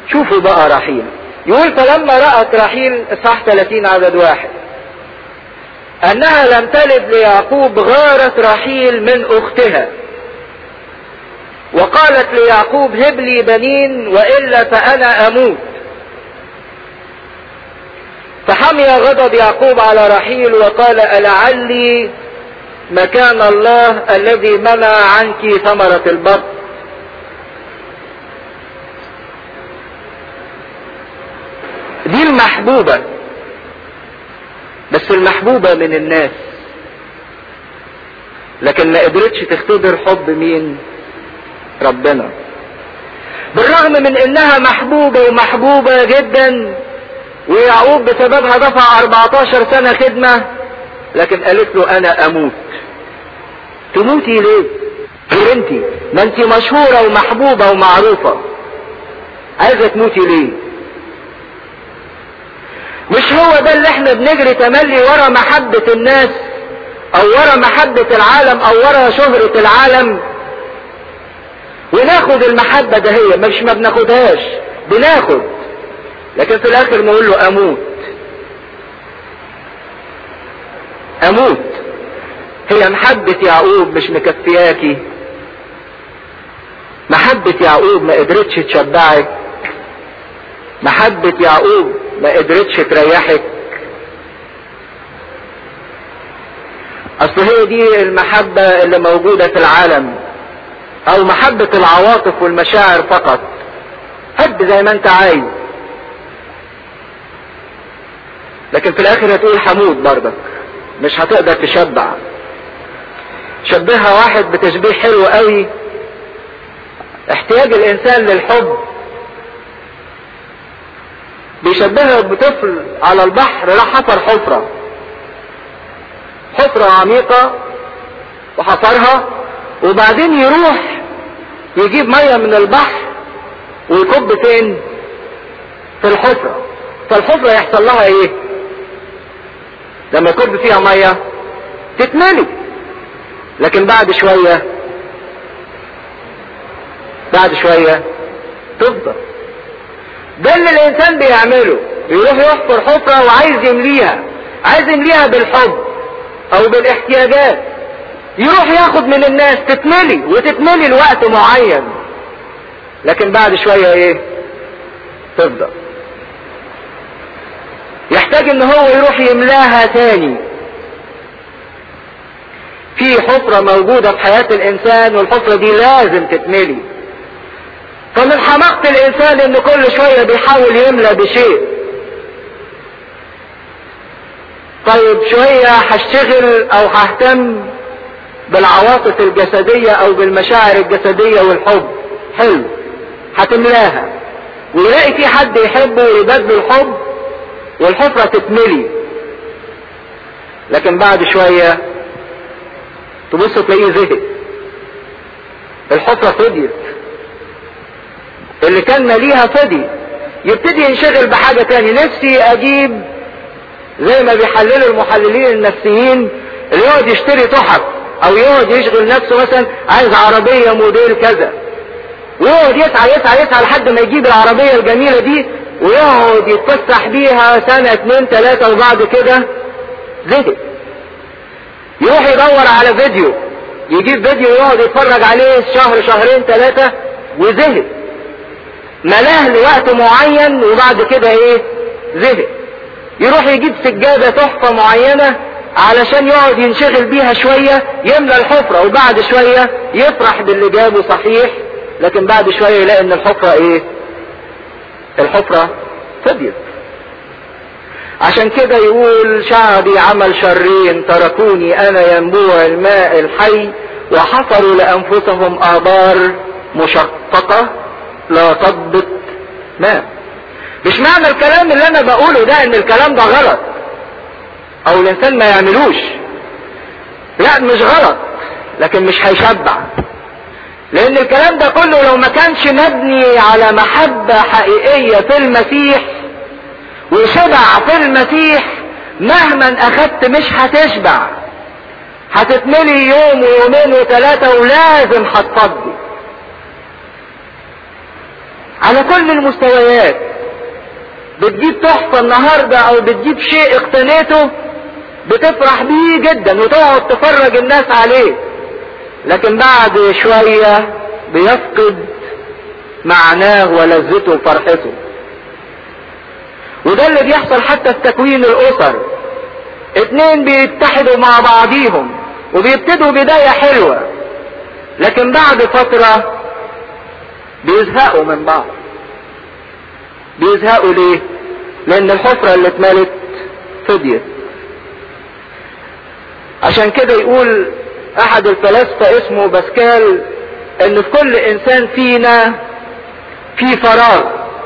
شوفوا بقى رحيل يقول فلما رأت رحيل اصحاح 30 عدد واحد انها لم تلد ليعقوب غارت رحيل من اختها وقالت ليعقوب هب لي بنين والا فانا اموت فحمي غضب يعقوب على رحيل وقال ألعلي مكان الله الذي منع عنك ثمرة البر دي المحبوبة بس المحبوبة من الناس لكن ما قدرتش تختبر حب مين ربنا بالرغم من انها محبوبة ومحبوبة جدا ويعقوب بسببها دفع 14 سنة خدمة لكن قالت له انا اموت تموتي ليه انتي ما انتي مشهورة ومحبوبة ومعروفة عايزة تموتي ليه مش هو ده اللي احنا بنجري تملي ورا محبة الناس او ورا محبة العالم او ورا شهرة العالم وناخد المحبة ده هي مش ما بناخدهاش بناخد لكن في الاخر نقول له اموت اموت هي محبة يعقوب مش مكفياكي محبة يعقوب ما قدرتش تشبعك محبة يعقوب ما قدرتش تريحك اصل هي دي المحبة اللي موجودة في العالم او محبة العواطف والمشاعر فقط حب زي ما انت عايز لكن في الاخر هتقول حمود برضك مش هتقدر تشبع شبهها واحد بتشبيه حلو قوي احتياج الانسان للحب بيشبهها بطفل على البحر راح حفر حفرة حفرة عميقة وحفرها وبعدين يروح يجيب مية من البحر ويكب فين في الحفرة فالحفرة يحصل لها ايه لما يكب فيها مية تتملي لكن بعد شوية بعد شوية تفضل ده اللي الانسان بيعمله يروح يحفر حفرة وعايز يمليها عايز يمليها بالحب او بالاحتياجات يروح ياخد من الناس تتملي وتتملي لوقت معين لكن بعد شوية ايه تفضل يحتاج ان هو يروح يملاها تاني في حفرة موجودة في حياة الانسان والحفرة دي لازم تتملي فمن حماقة الانسان ان كل شوية بيحاول يملى بشيء طيب شوية هشتغل او ههتم بالعواطف الجسدية او بالمشاعر الجسدية والحب حلو هتملاها ويلاقي في حد يحبه ويبدل الحب والحفرة تتملي لكن بعد شوية تبص تلاقيه زهق الحفرة فضيت اللي كان ماليها فضي يبتدي ينشغل بحاجة تاني نفسي اجيب زي ما بيحللوا المحللين النفسيين اللي يقعد يشتري تحف او يقعد يشغل نفسه مثلا عايز عربية موديل كذا ويقعد يسعى يسعى يسعى لحد ما يجيب العربية الجميلة دي ويقعد يتفسح بيها سنة اتنين تلاتة وبعد كده زهق يروح يدور على فيديو يجيب فيديو يقعد يتفرج عليه شهر شهرين ثلاثة وزهق ملاه لوقت معين وبعد كده ايه زهق يروح يجيب سجادة تحفة معينة علشان يقعد ينشغل بيها شوية يملى الحفرة وبعد شوية يفرح باللي جابه صحيح لكن بعد شوية يلاقي ان الحفرة ايه الحفرة فضيت عشان كده يقول شعبي عمل شرين تركوني انا ينبوع الماء الحي وحفروا لانفسهم ابار مشققة لا تضبط ماء مش معنى الكلام اللي انا بقوله ده ان الكلام ده غلط او الانسان ما يعملوش لا مش غلط لكن مش هيشبع لان الكلام ده كله لو ما كانش مبني على محبة حقيقية في المسيح وشبع في المسيح مهما اخدت مش هتشبع هتتملي يوم ويومين وثلاثة ولازم هتفضي على كل المستويات بتجيب تحفة النهاردة او بتجيب شيء اقتنيته بتفرح بيه جدا وتقعد تفرج الناس عليه لكن بعد شوية بيفقد معناه ولذته وفرحته وده اللي بيحصل حتى في تكوين الاسر اتنين بيتحدوا مع بعضيهم وبيبتدوا بداية حلوة لكن بعد فترة بيزهقوا من بعض بيزهقوا ليه لان الحفرة اللي اتملت فضيت عشان كده يقول احد الفلاسفة اسمه باسكال ان في كل انسان فينا في فراغ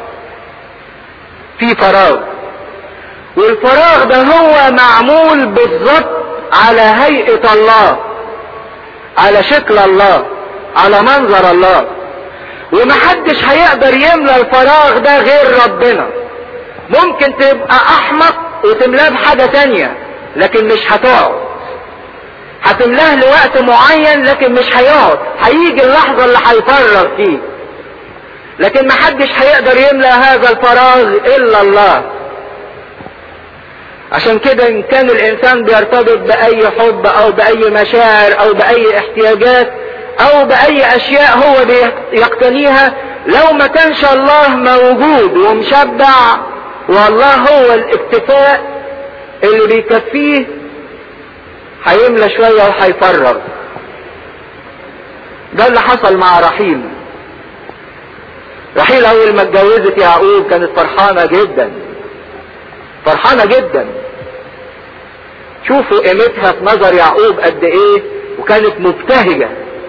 في فراغ والفراغ ده هو معمول بالظبط على هيئة الله على شكل الله على منظر الله ومحدش هيقدر يملى الفراغ ده غير ربنا ممكن تبقى احمق وتملاه بحاجة تانية لكن مش هتقعد هتملاه لوقت معين لكن مش هيقعد هيجي اللحظة اللي هيفرغ فيه لكن محدش هيقدر يملى هذا الفراغ الا الله عشان كده ان كان الانسان بيرتبط باي حب او باي مشاعر او باي احتياجات او باي اشياء هو بيقتنيها لو ما كانش الله موجود ومشبع والله هو الاكتفاء اللي بيكفيه هيملى شوية وهيفرغ ده اللي حصل مع رحيل رحيل اول ما اتجوزت يعقوب كانت فرحانة جدا فرحانة جدا شوفوا قيمتها في نظر يعقوب قد ايه وكانت مبتهجة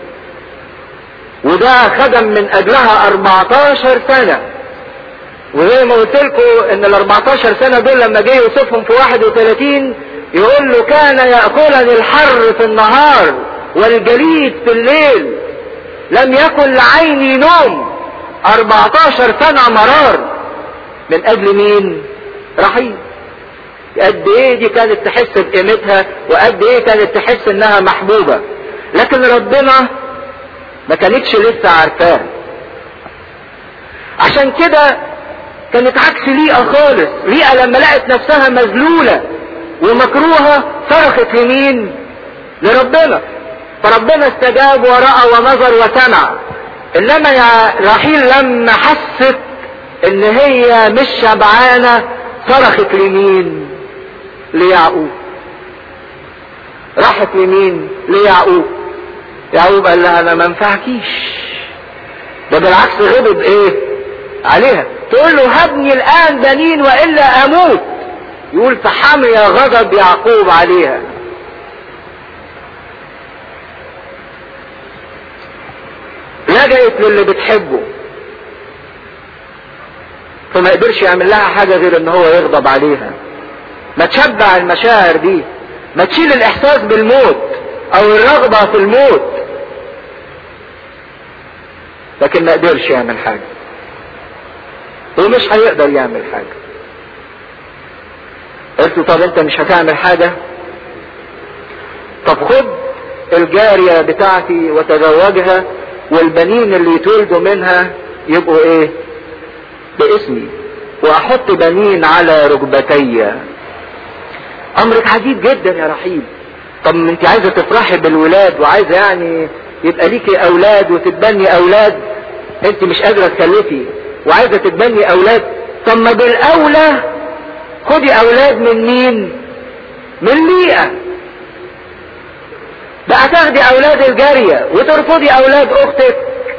وده خدم من اجلها 14 سنة وزي ما قلت لكم ان ال 14 سنة دول لما جه يوصفهم في 31 يقول له كان يأكلني الحر في النهار والجليد في الليل لم يكن لعيني نوم 14 سنة مرار من اجل مين رحيل قد ايه دي كانت تحس بقيمتها وقد ايه كانت تحس انها محبوبة لكن ربنا ما كانتش لسه عارفاه عشان كده كانت عكس ليئة خالص ليئة لما لقت نفسها مذلولة ومكروهة صرخت لمين لربنا فربنا استجاب ورأى ونظر وسمع انما يا رحيل لما حست ان هي مش شبعانة صرخت لمين ليعقوب راحت لمين ليعقوب يعقوب قال لها انا ما انفعكيش ده بالعكس غضب ايه عليها تقول له هبني الان بنين والا اموت يقول فحمي غضب يعقوب عليها لجأت للي بتحبه فما قدرش يعمل لها حاجة غير ان هو يغضب عليها ما تشبع المشاعر دي ما تشيل الاحساس بالموت او الرغبة في الموت لكن ما قدرش يعمل حاجة ومش هيقدر يعمل حاجة قلت له طب انت مش هتعمل حاجة طب خد الجارية بتاعتي وتزوجها والبنين اللي يتولدوا منها يبقوا ايه باسمي واحط بنين على ركبتي امرك عجيب جدا يا رحيل طب انت عايزه تفرحي بالولاد وعايزه يعني يبقى ليكي اولاد وتتبني اولاد انت مش قادره تخلفي وعايزه تتبني اولاد طب ما بالاولى خدي اولاد من مين من ليئه بقى تاخدي اولاد الجارية وترفضي اولاد اختك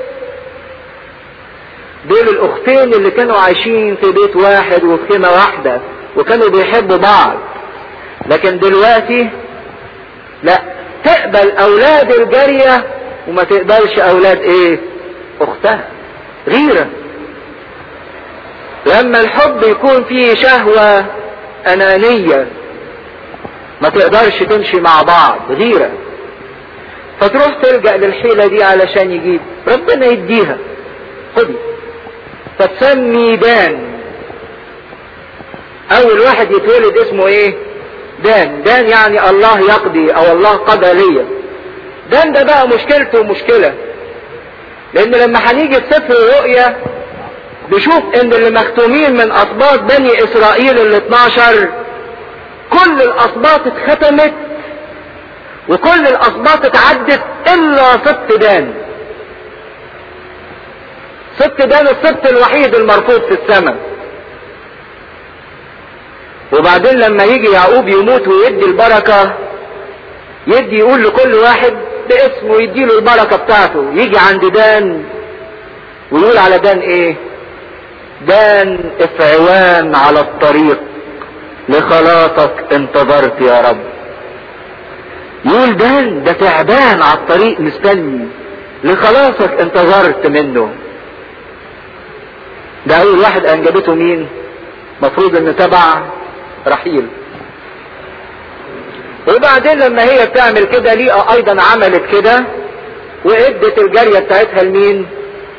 دول الاختين اللي كانوا عايشين في بيت واحد وفي خيمة واحدة وكانوا بيحبوا بعض لكن دلوقتي لا تقبل اولاد الجارية وما تقبلش اولاد ايه اختها غيرة لما الحب يكون فيه شهوة انانية ما تقدرش تمشي مع بعض غيره فتروح تلجأ للحيلة دي علشان يجيب ربنا يديها خدي فتسمي دان اول واحد يتولد اسمه ايه دان دان يعني الله يقضي او الله قضى ليا دان ده بقى مشكلته مشكلة لان لما هنيجي في سفر الرؤيا بيشوف ان اللي مختومين من اسباط بني اسرائيل ال 12 كل الاسباط اتختمت وكل الاسباط اتعدت الا سبط دان سبط دان السبط الوحيد المرفوض في السماء وبعدين لما يجي يعقوب يموت ويدي البركة يدي يقول لكل واحد باسمه يديله البركة بتاعته يجي عند دان ويقول على دان ايه دان افعوان على الطريق لخلاصك انتظرت يا رب يقول دان ده تعبان على الطريق مستني لخلاصك انتظرت منه ده اول واحد انجبته مين مفروض انه تبع رحيل وبعدين لما هي بتعمل كده ليئة ايضا عملت كده وادت الجارية بتاعتها لمين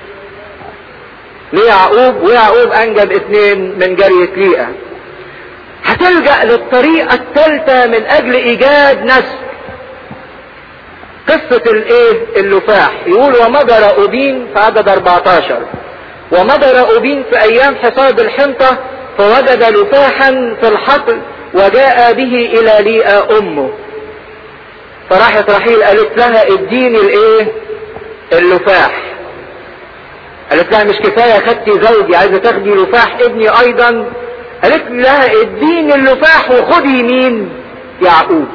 ليعقوب ويعقوب انجب اثنين من جارية ليئة هتلجأ للطريقة الثالثة من اجل ايجاد نسل قصة الايه اللفاح يقول ومضى رأوبين في عدد 14 ومضى رأوبين في ايام حصاد الحنطة فوجد لفاحا في الحقل وجاء به الى ليئة امه فراحت رحيل قالت لها اديني الايه اللفاح قالت لها مش كفاية خدتي زوجي عايزة تاخدي لفاح ابني ايضا قالت لها اديني اللفاح وخدي مين يعقوب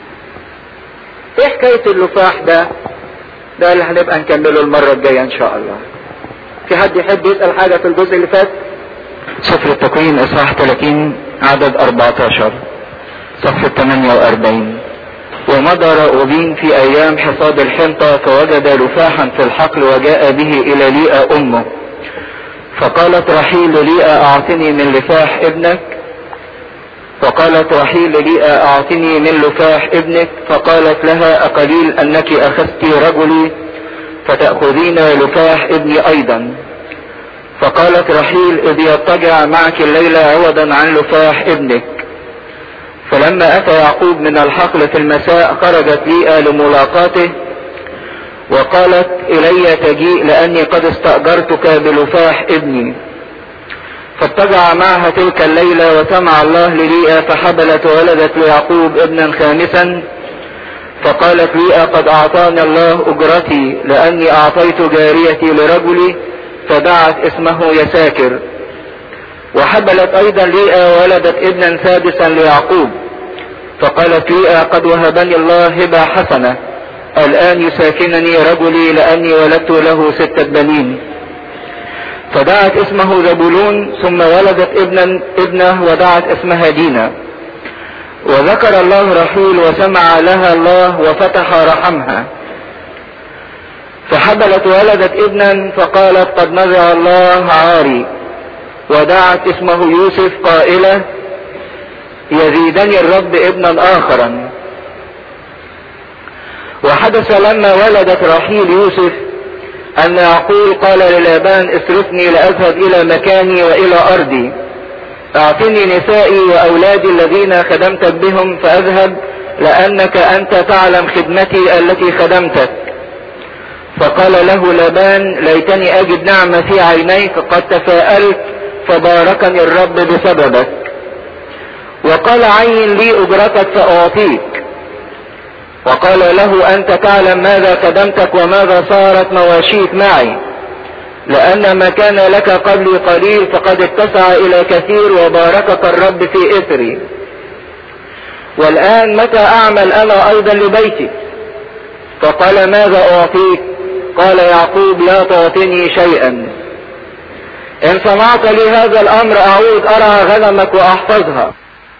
ايه حكاية اللفاح ده ده اللي هنبقى نكمله المرة الجاية ان شاء الله في حد يحب يسأل حاجة في الجزء اللي فات سفر التكوين اصحاح 30 عدد 14 صفحة 48 ومضى رأوبين في ايام حصاد الحنطة فوجد لفاحا في الحقل وجاء به الى ليئة امه فقالت رحيل لليئة اعطني من لفاح ابنك فقالت رحيل لليئة اعطني من لفاح ابنك فقالت لها اقليل انك اخذت رجلي فتأخذين لفاح ابني ايضا فقالت رحيل اذ يضطجع معك الليلة عوضا عن لفاح ابنك فلما اتى يعقوب من الحقل في المساء خرجت ليئة لملاقاته وقالت الي تجيء لاني قد استأجرتك بلفاح ابني فاضطجع معها تلك الليلة وسمع الله لليئة فحبلت وولدت ليعقوب ابنا خامسا فقالت ليئة قد اعطاني الله اجرتي لاني اعطيت جاريتي لرجلي فدعت اسمه يساكر وحبلت ايضا ليئة وولدت ابنا سادسا ليعقوب فقالت ليئة قد وهبني الله هبة حسنة الان يساكنني رجلي لاني ولدت له ستة بنين فدعت اسمه زبولون ثم ولدت ابنا ابنه ودعت اسمها دينا وذكر الله رحيل وسمع لها الله وفتح رحمها فحبلت ولدت ابنا فقالت قد نزع الله عاري ودعت اسمه يوسف قائلة يزيدني الرب ابنا اخرا وحدث لما ولدت رحيل يوسف ان يعقوب قال للابان اسرفني لاذهب الى مكاني والى ارضي اعطني نسائي واولادي الذين خدمتك بهم فاذهب لانك انت تعلم خدمتي التي خدمتك فقال له لابان ليتني اجد نعمة في عينيك قد تفاءلت فباركني الرب بسببك وقال عين لي اجرتك فاعطيك وقال له انت تعلم ماذا خدمتك وماذا صارت مواشيك معي لان ما كان لك قبلي قليل فقد اتسع الى كثير وباركك الرب في اثري والان متى اعمل انا ايضا لبيتي فقال ماذا اعطيك قال يعقوب لا تعطني شيئا ان صنعت لي هذا الامر اعود ارعى غنمك واحفظها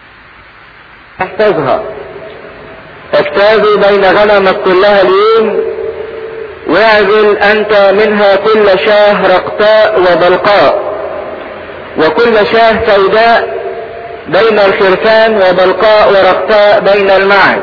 احفظها اجتازوا بين غنمك كلها اليوم واعزل انت منها كل شاه رقطاء وبلقاء وكل شاه سوداء بين الخرفان وبلقاء ورقطاء بين المعز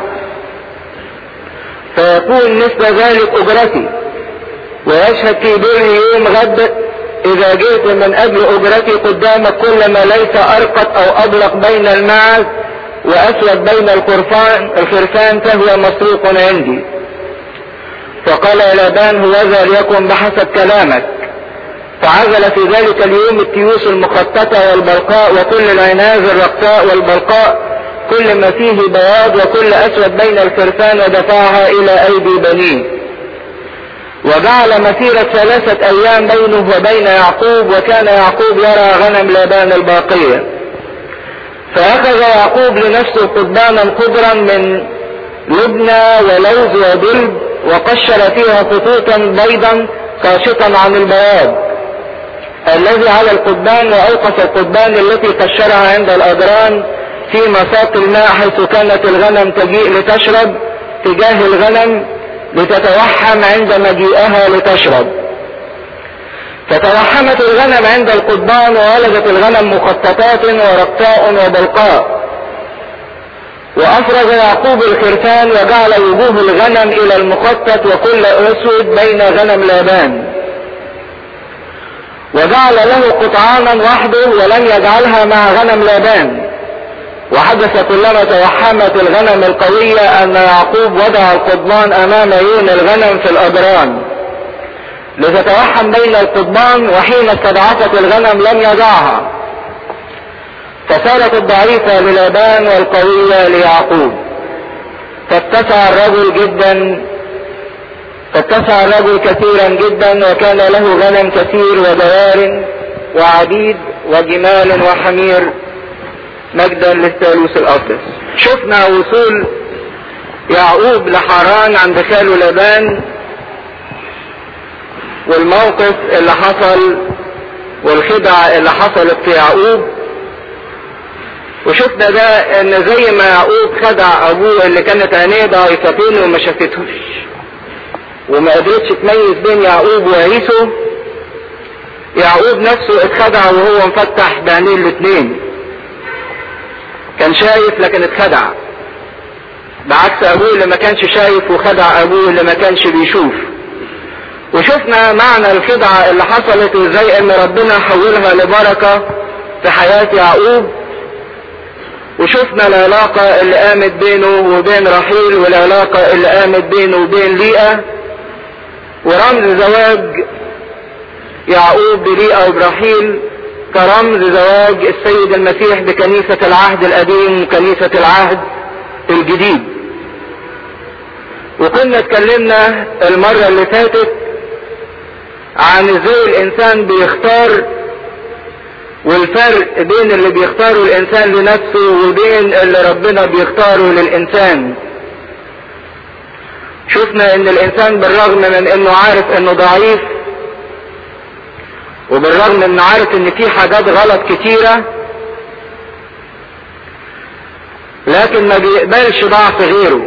فيكون مثل ذلك اجرتي ويشهد في بر يوم غد اذا جئت من اجل اجرتي قدامك كل ما ليس ارقط او ابلق بين المعز واسود بين الخرفان الخرفان فهو مسروق عندي فقال لابان هوذا ليكن بحسب كلامك فعزل في ذلك اليوم التيوس المخططة والبلقاء وكل العناز الرقاء والبلقاء كل ما فيه بياض وكل أسود بين الفرسان ودفعها إلى أيدي بنيه وجعل مسيرة ثلاثة أيام بينه وبين يعقوب وكان يعقوب يرى غنم لابان الباقية فأخذ يعقوب لنفسه قضبانا خضرا من لبنى ولوز ودلب وقشر فيها خطوطا بيضا قاشطا عن البياض الذي على القضبان وأوقف القضبان التي قشرها عند الأدران في مساق الماء حيث كانت الغنم تجيء لتشرب تجاه الغنم لتتوحم عند مجيئها لتشرب فتوحمت الغنم عند القضبان وولدت الغنم مخططات ورقاء وبلقاء وأفرز يعقوب الخرفان وجعل وجوه الغنم إلى المخطط وكل أسود بين غنم لابان وجعل له قطعانا وحده ولم يجعلها مع غنم لابان وحدث كلما توحمت الغنم القوية أن يعقوب وضع القضبان أمام عيون الغنم في الأدران لتتوحم بين القضبان وحين استضعفت الغنم لم يضعها فصارت الضعيفة للابان والقوية ليعقوب فاتسع الرجل جدا فاتسع الرجل كثيرا جدا وكان له غنم كثير ودوار وعبيد وجمال وحمير مجدا للثالوث الأقدس شفنا وصول يعقوب لحران عند خاله لابان والموقف اللي حصل والخدعة اللي حصلت في يعقوب وشفنا ده ان زي ما يعقوب خدع ابوه اللي كانت عينيه ضعيفتين وما شافتهوش وما قدرتش تميز بين يعقوب وعيسو يعقوب نفسه اتخدع وهو مفتح بعينيه الاثنين كان شايف لكن اتخدع بعكس ابوه اللي ما كانش شايف وخدع ابوه اللي ما كانش بيشوف وشفنا معنى الخدعة اللي حصلت وازاي ان ربنا حولها لبركة في حياة يعقوب وشفنا العلاقة اللي قامت بينه وبين رحيل والعلاقة اللي قامت بينه وبين ليئة ورمز زواج يعقوب بليئة وبرحيل كرمز زواج السيد المسيح بكنيسة العهد القديم وكنيسة العهد الجديد وكنا اتكلمنا المرة اللي فاتت عن ازاي الانسان بيختار والفرق بين اللي بيختاره الانسان لنفسه وبين اللي ربنا بيختاره للانسان شفنا ان الانسان بالرغم من انه عارف انه ضعيف وبالرغم انه عارف ان في حاجات غلط كتيرة لكن ما بيقبلش ضعف غيره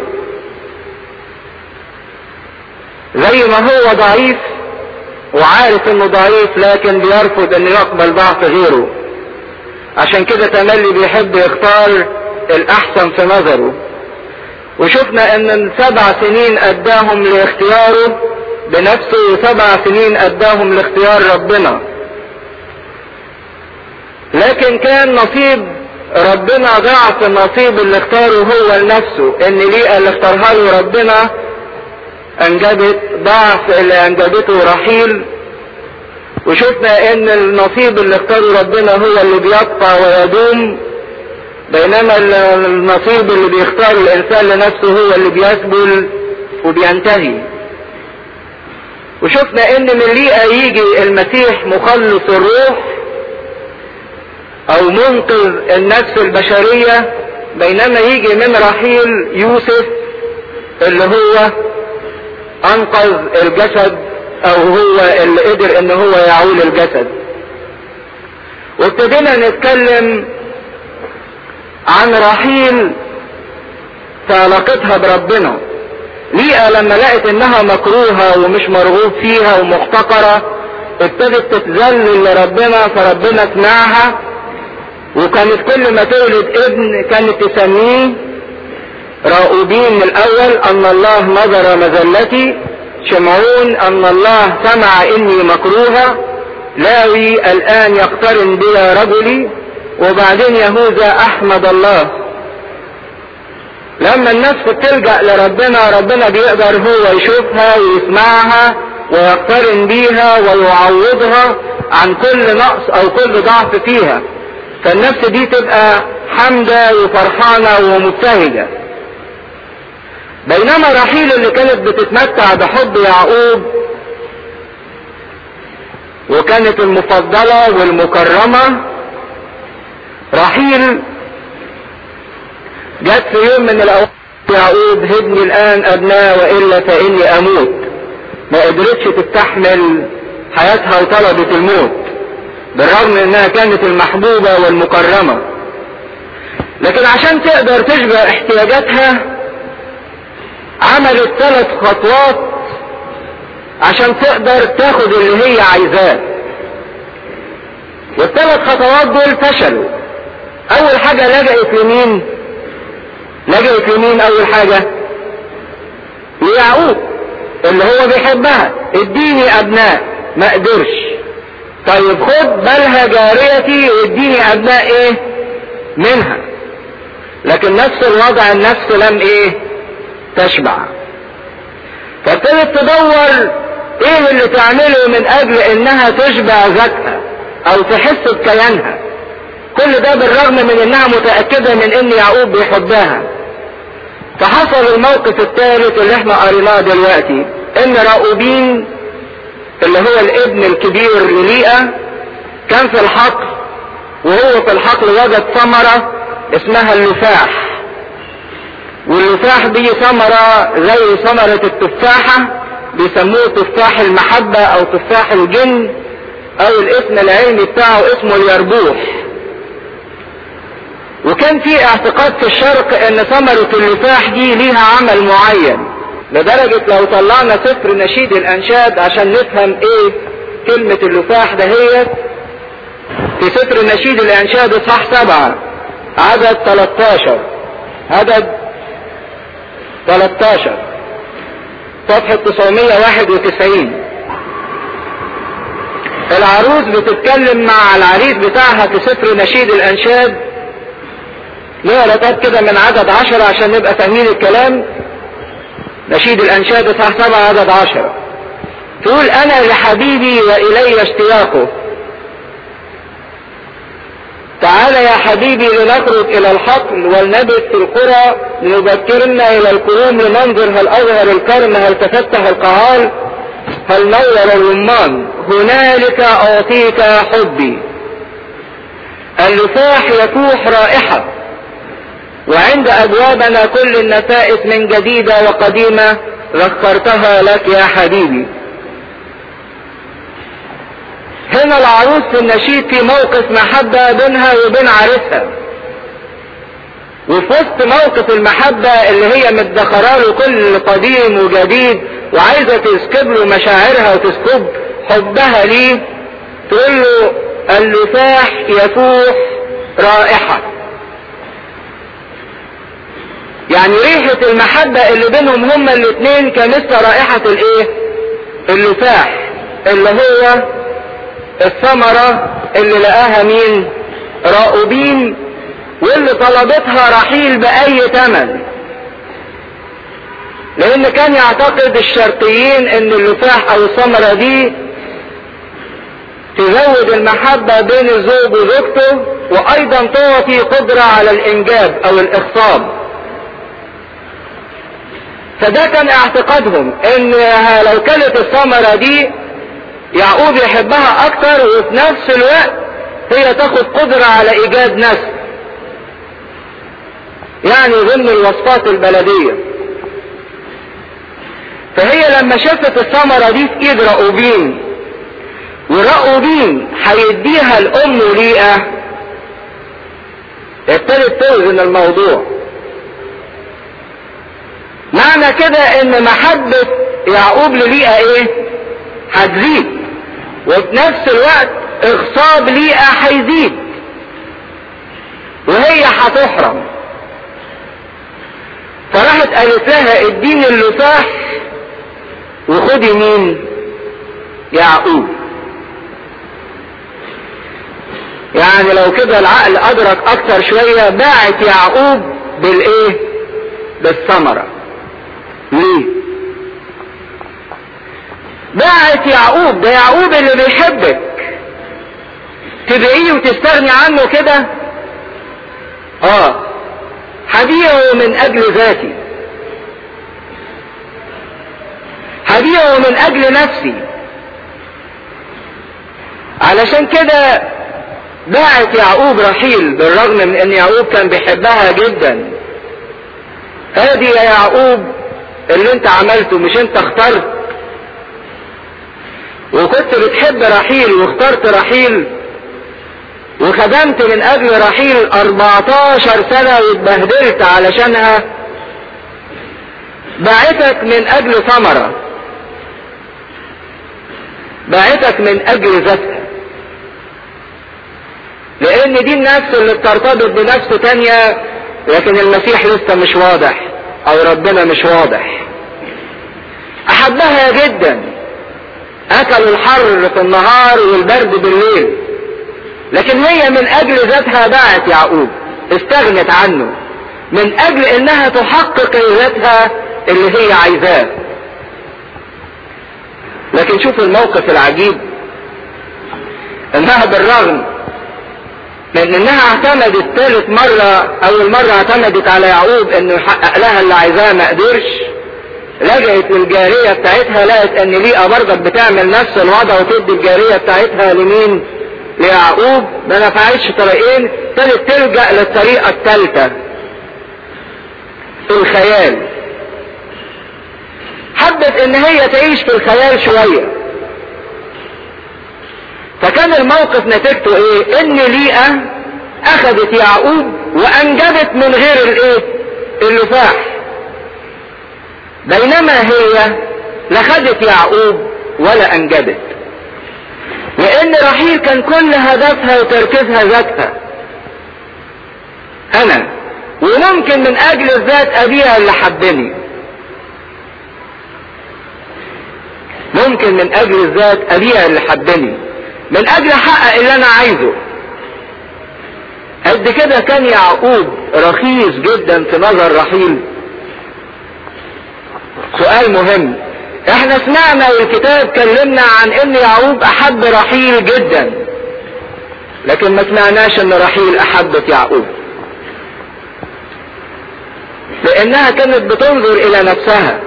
زي ما هو ضعيف وعارف انه ضعيف لكن بيرفض انه يقبل ضعف غيره عشان كده تملي بيحب يختار الاحسن في نظره وشفنا ان سبع سنين اداهم لاختياره بنفسه وسبع سنين اداهم لاختيار ربنا لكن كان نصيب ربنا ضعف النصيب اللي اختاره هو لنفسه ان ليه اللي اختارها له ربنا انجبت ضعف اللي انجبته رحيل وشفنا ان النصيب اللي اختاره ربنا هو اللي بيبقى ويدوم بينما النصيب اللي بيختاره الانسان لنفسه هو اللي بيسبل وبينتهي وشفنا ان من ليئة يجي المسيح مخلص الروح او منقذ النفس البشرية بينما يجي من رحيل يوسف اللي هو انقذ الجسد او هو اللي قدر ان هو يعول الجسد وابتدينا نتكلم عن رحيل في علاقتها بربنا ليئة لما لقت انها مكروهة ومش مرغوب فيها ومحتقرة ابتدت تتذلل لربنا فربنا سمعها وكانت كل ما تولد ابن كانت تسميه راؤوبين الاول ان الله نظر مذلتي شمعون ان الله سمع اني مكروهة لاوي الان يقترن بلا رجلي وبعدين يهوذا احمد الله لما النفس بتلجأ لربنا ربنا بيقدر هو يشوفها ويسمعها ويقترن بيها ويعوضها عن كل نقص او كل ضعف فيها فالنفس دي تبقى حامدة وفرحانة ومبتهجة بينما رحيل اللي كانت بتتمتع بحب يعقوب وكانت المفضلة والمكرمة رحيل جت في يوم من الاوقات يعقوب هدني الان ابناء والا فاني اموت ما قدرتش تستحمل حياتها وطلبت الموت بالرغم انها كانت المحبوبة والمكرمة لكن عشان تقدر تشبع احتياجاتها عملت ثلاث خطوات عشان تقدر تاخد اللي هي عايزاه والثلاث خطوات دول فشلوا اول حاجة لجأت لمين لجأت لمين اول حاجة ليعقوب اللي هو بيحبها اديني ابناء ما قدرش طيب خد بالها جاريتي واديني ابناء ايه منها لكن نفس الوضع النفس لم ايه تشبع فابتدت تدور ايه اللي تعمله من اجل انها تشبع ذاتها او تحس بكيانها كل ده بالرغم من انها متأكدة من ان يعقوب بيحبها فحصل الموقف الثالث اللي احنا قريناه دلوقتي ان راؤوبين اللي هو الابن الكبير لليئة كان في الحقل وهو في الحقل وجد ثمرة اسمها اللفاح واللفاح دي ثمرة زي ثمرة التفاحة بيسموه تفاح المحبة او تفاح الجن او الاسم العلمي بتاعه اسمه اليربوح وكان في اعتقاد في الشرق ان ثمرة اللفاح دي ليها عمل معين لدرجة لو طلعنا سفر نشيد الانشاد عشان نفهم ايه كلمة اللفاح دهيت في سفر نشيد الانشاد اصحاح سبعة عدد 13 عدد 13 صفحة 991 العروس بتتكلم مع العريس بتاعها في سفر نشيد الانشاد ليه لقد كده من عدد عشرة عشان نبقى فاهمين الكلام نشيد الانشاد اصحاح سبعة عدد عشرة تقول انا لحبيبي والي اشتياقه تعال يا حبيبي لنخرج الى الحقل ولنبت في القرى لنذكرنا الى الكروم لننظر هل اظهر الكرم هل تفتح القعال هل نور الرمان هنالك اعطيك حبي اللفاح يفوح رائحة وعند ابوابنا كل النفائس من جديدة وقديمة ذكرتها لك يا حبيبي هنا العروس في النشيد في موقف محبة بينها وبين عريسها وفي وسط موقف المحبة اللي هي مدخره له كل قديم وجديد وعايزة تسكب له مشاعرها وتسكب حبها ليه تقول له اللفاح يفوح رائحة يعني ريحة المحبة اللي بينهم هما الاتنين كمثل رائحة الايه اللفاح اللي هو الثمرة اللي لقاها مين راؤوبين واللي طلبتها رحيل بأي ثمن لأن كان يعتقد الشرقيين إن اللفاح أو الثمرة دي تزود المحبة بين الزوج وزوجته وأيضا تعطي قدرة على الإنجاب أو الإخصاب فده كان اعتقادهم إن لو كانت الثمرة دي يعقوب يحبها اكتر وفي نفس الوقت هي تاخد قدرة على ايجاد نسل يعني ضمن الوصفات البلدية فهي لما شافت الثمرة دي في ايد رأوبين ورأوبين هيديها الام ليئة ابتدت توزن الموضوع معنى كده ان محبة يعقوب لليئة ايه هتزيد وفي نفس الوقت اغصاب ليئة هيزيد وهي هتحرم فراحت قالت لها اديني اللفاح وخدي مين يعقوب يعني لو كده العقل ادرك اكتر شوية باعت يعقوب بالايه بالثمرة ليه باعت يعقوب ده يعقوب اللي بيحبك تبعيه وتستغني عنه كده اه هبيعه من اجل ذاتي هبيعه من اجل نفسي علشان كده باعت يعقوب رحيل بالرغم من ان يعقوب كان بيحبها جدا ادي يا يعقوب اللي انت عملته مش انت اخترت وكنت بتحب رحيل واخترت رحيل وخدمت من اجل رحيل 14 سنة واتبهدلت علشانها باعتك من اجل ثمرة باعتك من اجل ذاتها لان دي النفس اللي بترتبط بنفس تانية لكن المسيح لسه مش واضح او ربنا مش واضح احبها جدا اكلوا الحر في النهار والبرد بالليل لكن هي من اجل ذاتها باعت يعقوب استغنت عنه من اجل انها تحقق ذاتها اللي هي عايزاه لكن شوف الموقف العجيب انها بالرغم من انها اعتمدت ثالث مرة اول مرة اعتمدت على يعقوب انه يحقق لها اللي عايزاه ما قدرش لجأت للجارية بتاعتها لقت ان ليئة برضك بتعمل نفس الوضع وتدي الجارية بتاعتها لمين ليعقوب ما نفعتش طريقين ابتدت تلجأ للطريقة الثالثة في الخيال حبت ان هي تعيش في الخيال شوية فكان الموقف نتيجته ايه ان ليئة اخذت يعقوب وانجبت من غير الايه اللفاح بينما هي لا خدت يعقوب ولا انجبت لان رحيل كان كل هدفها وتركيزها ذاتها انا وممكن من اجل الذات ابيها اللي حبني ممكن من اجل الذات ابيها اللي حبني من اجل احقق اللي انا عايزه قد كده كان يعقوب رخيص جدا في نظر رحيل سؤال مهم احنا سمعنا والكتاب كلمنا عن ان يعقوب احب رحيل جدا لكن ما سمعناش ان رحيل احبت يعقوب لانها كانت بتنظر الى نفسها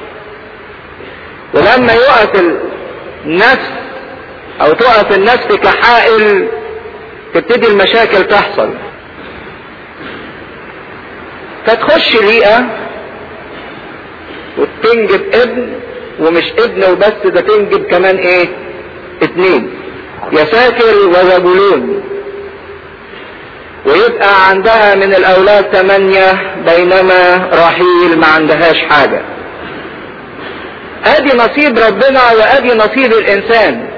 ولما يقف النفس او تقف النفس كحائل تبتدي المشاكل تحصل فتخش ليئة وتنجب ابن ومش ابن وبس ده تنجب كمان ايه اتنين يساكر وزبولون ويبقى عندها من الاولاد ثمانية بينما رحيل ما عندهاش حاجة ادي نصيب ربنا وادي نصيب الانسان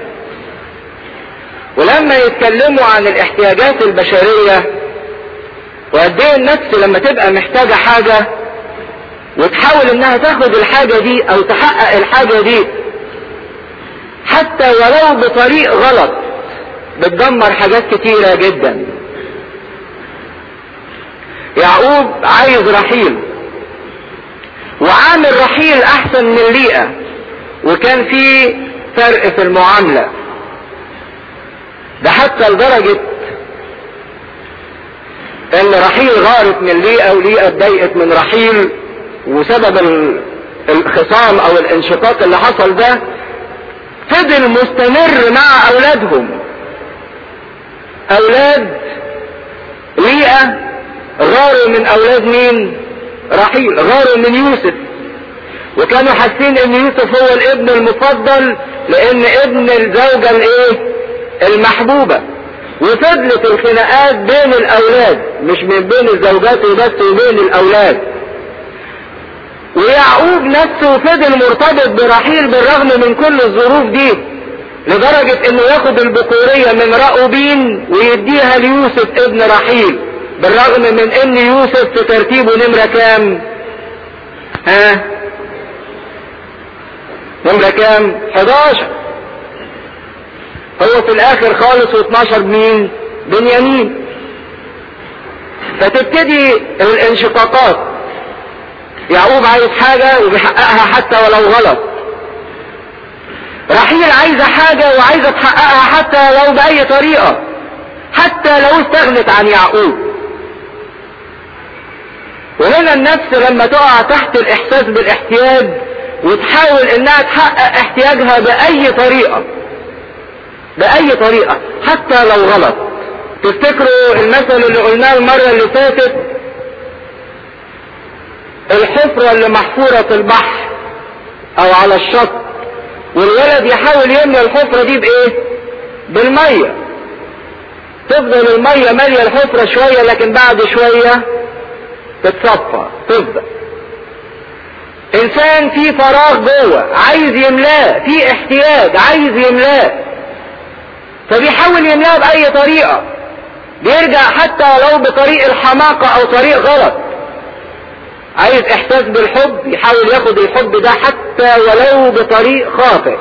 ولما يتكلموا عن الاحتياجات البشرية وقد ايه النفس لما تبقى محتاجة حاجة وتحاول انها تاخد الحاجة دي او تحقق الحاجة دي حتى ولو بطريق غلط بتدمر حاجات كتيرة جدا يعقوب عايز رحيل وعامل رحيل احسن من ليئة وكان في فرق في المعاملة ده حتى لدرجة ان رحيل غارت من ليئة وليئة اتضايقت من رحيل وسبب الخصام او الانشقاق اللي حصل ده فضل مستمر مع اولادهم اولاد ليئة غاروا من اولاد مين رحيل غاروا من يوسف وكانوا حاسين ان يوسف هو الابن المفضل لان ابن الزوجة الايه المحبوبة وفضلت الخناقات بين الاولاد مش من بين الزوجات وبس وبين الاولاد ويعقوب نفسه فضل مرتبط برحيل بالرغم من كل الظروف دي لدرجة انه ياخد البكورية من رأوبين ويديها ليوسف ابن رحيل بالرغم من ان يوسف في ترتيبه نمرة كام ها نمرة كام 11 هو في الاخر خالص و12 مين بنيامين فتبتدي الانشقاقات يعقوب عايز حاجة وبيحققها حتى ولو غلط رحيل عايزة حاجة وعايزة تحققها حتى لو بأي طريقة حتى لو استغنت عن يعقوب وهنا النفس لما تقع تحت الإحساس بالاحتياج وتحاول انها تحقق احتياجها بأي طريقة بأي طريقة حتى لو غلط تفتكروا المثل اللي قلناه المرة اللي فاتت الحفرة اللي محفورة في البحر او على الشط والولد يحاول يملى الحفرة دي بايه بالمية تفضل المية مالية الحفرة شوية لكن بعد شوية تتصفى تفضل انسان في فراغ جوه عايز يملاه في احتياج عايز يملاه فبيحاول يملاه باي طريقة بيرجع حتى لو بطريق الحماقة او طريق غلط عايز احساس بالحب يحاول ياخد الحب ده حتى ولو بطريق خاطئ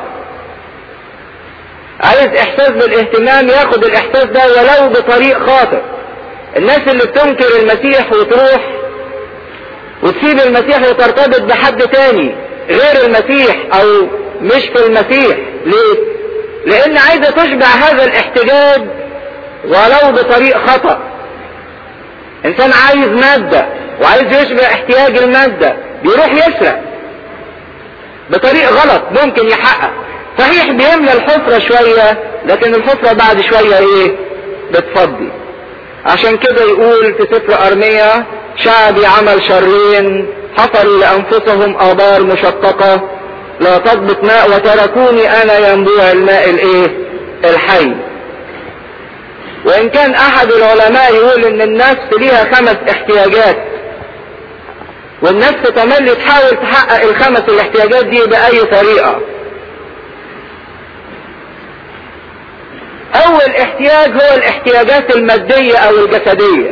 عايز احساس بالاهتمام ياخد الاحساس ده ولو بطريق خاطئ الناس اللي بتنكر المسيح وتروح وتسيب المسيح وترتبط بحد تاني غير المسيح او مش في المسيح ليه لان عايزة تشبع هذا الاحتجاج ولو بطريق خطأ انسان عايز مادة وعايز يشبع احتياج المادة بيروح يسرق بطريق غلط ممكن يحقق صحيح بيملى الحفرة شوية لكن الحفرة بعد شوية ايه بتفضي عشان كده يقول في سفر ارمية شعبي عمل شرين حفروا لانفسهم ابار مشققة لا تضبط ماء وتركوني انا ينبوع الماء الايه الحي وان كان احد العلماء يقول ان النفس ليها خمس احتياجات والنفس تملي تحاول تحقق الخمس الاحتياجات دي باي طريقة اول احتياج هو الاحتياجات المادية او الجسدية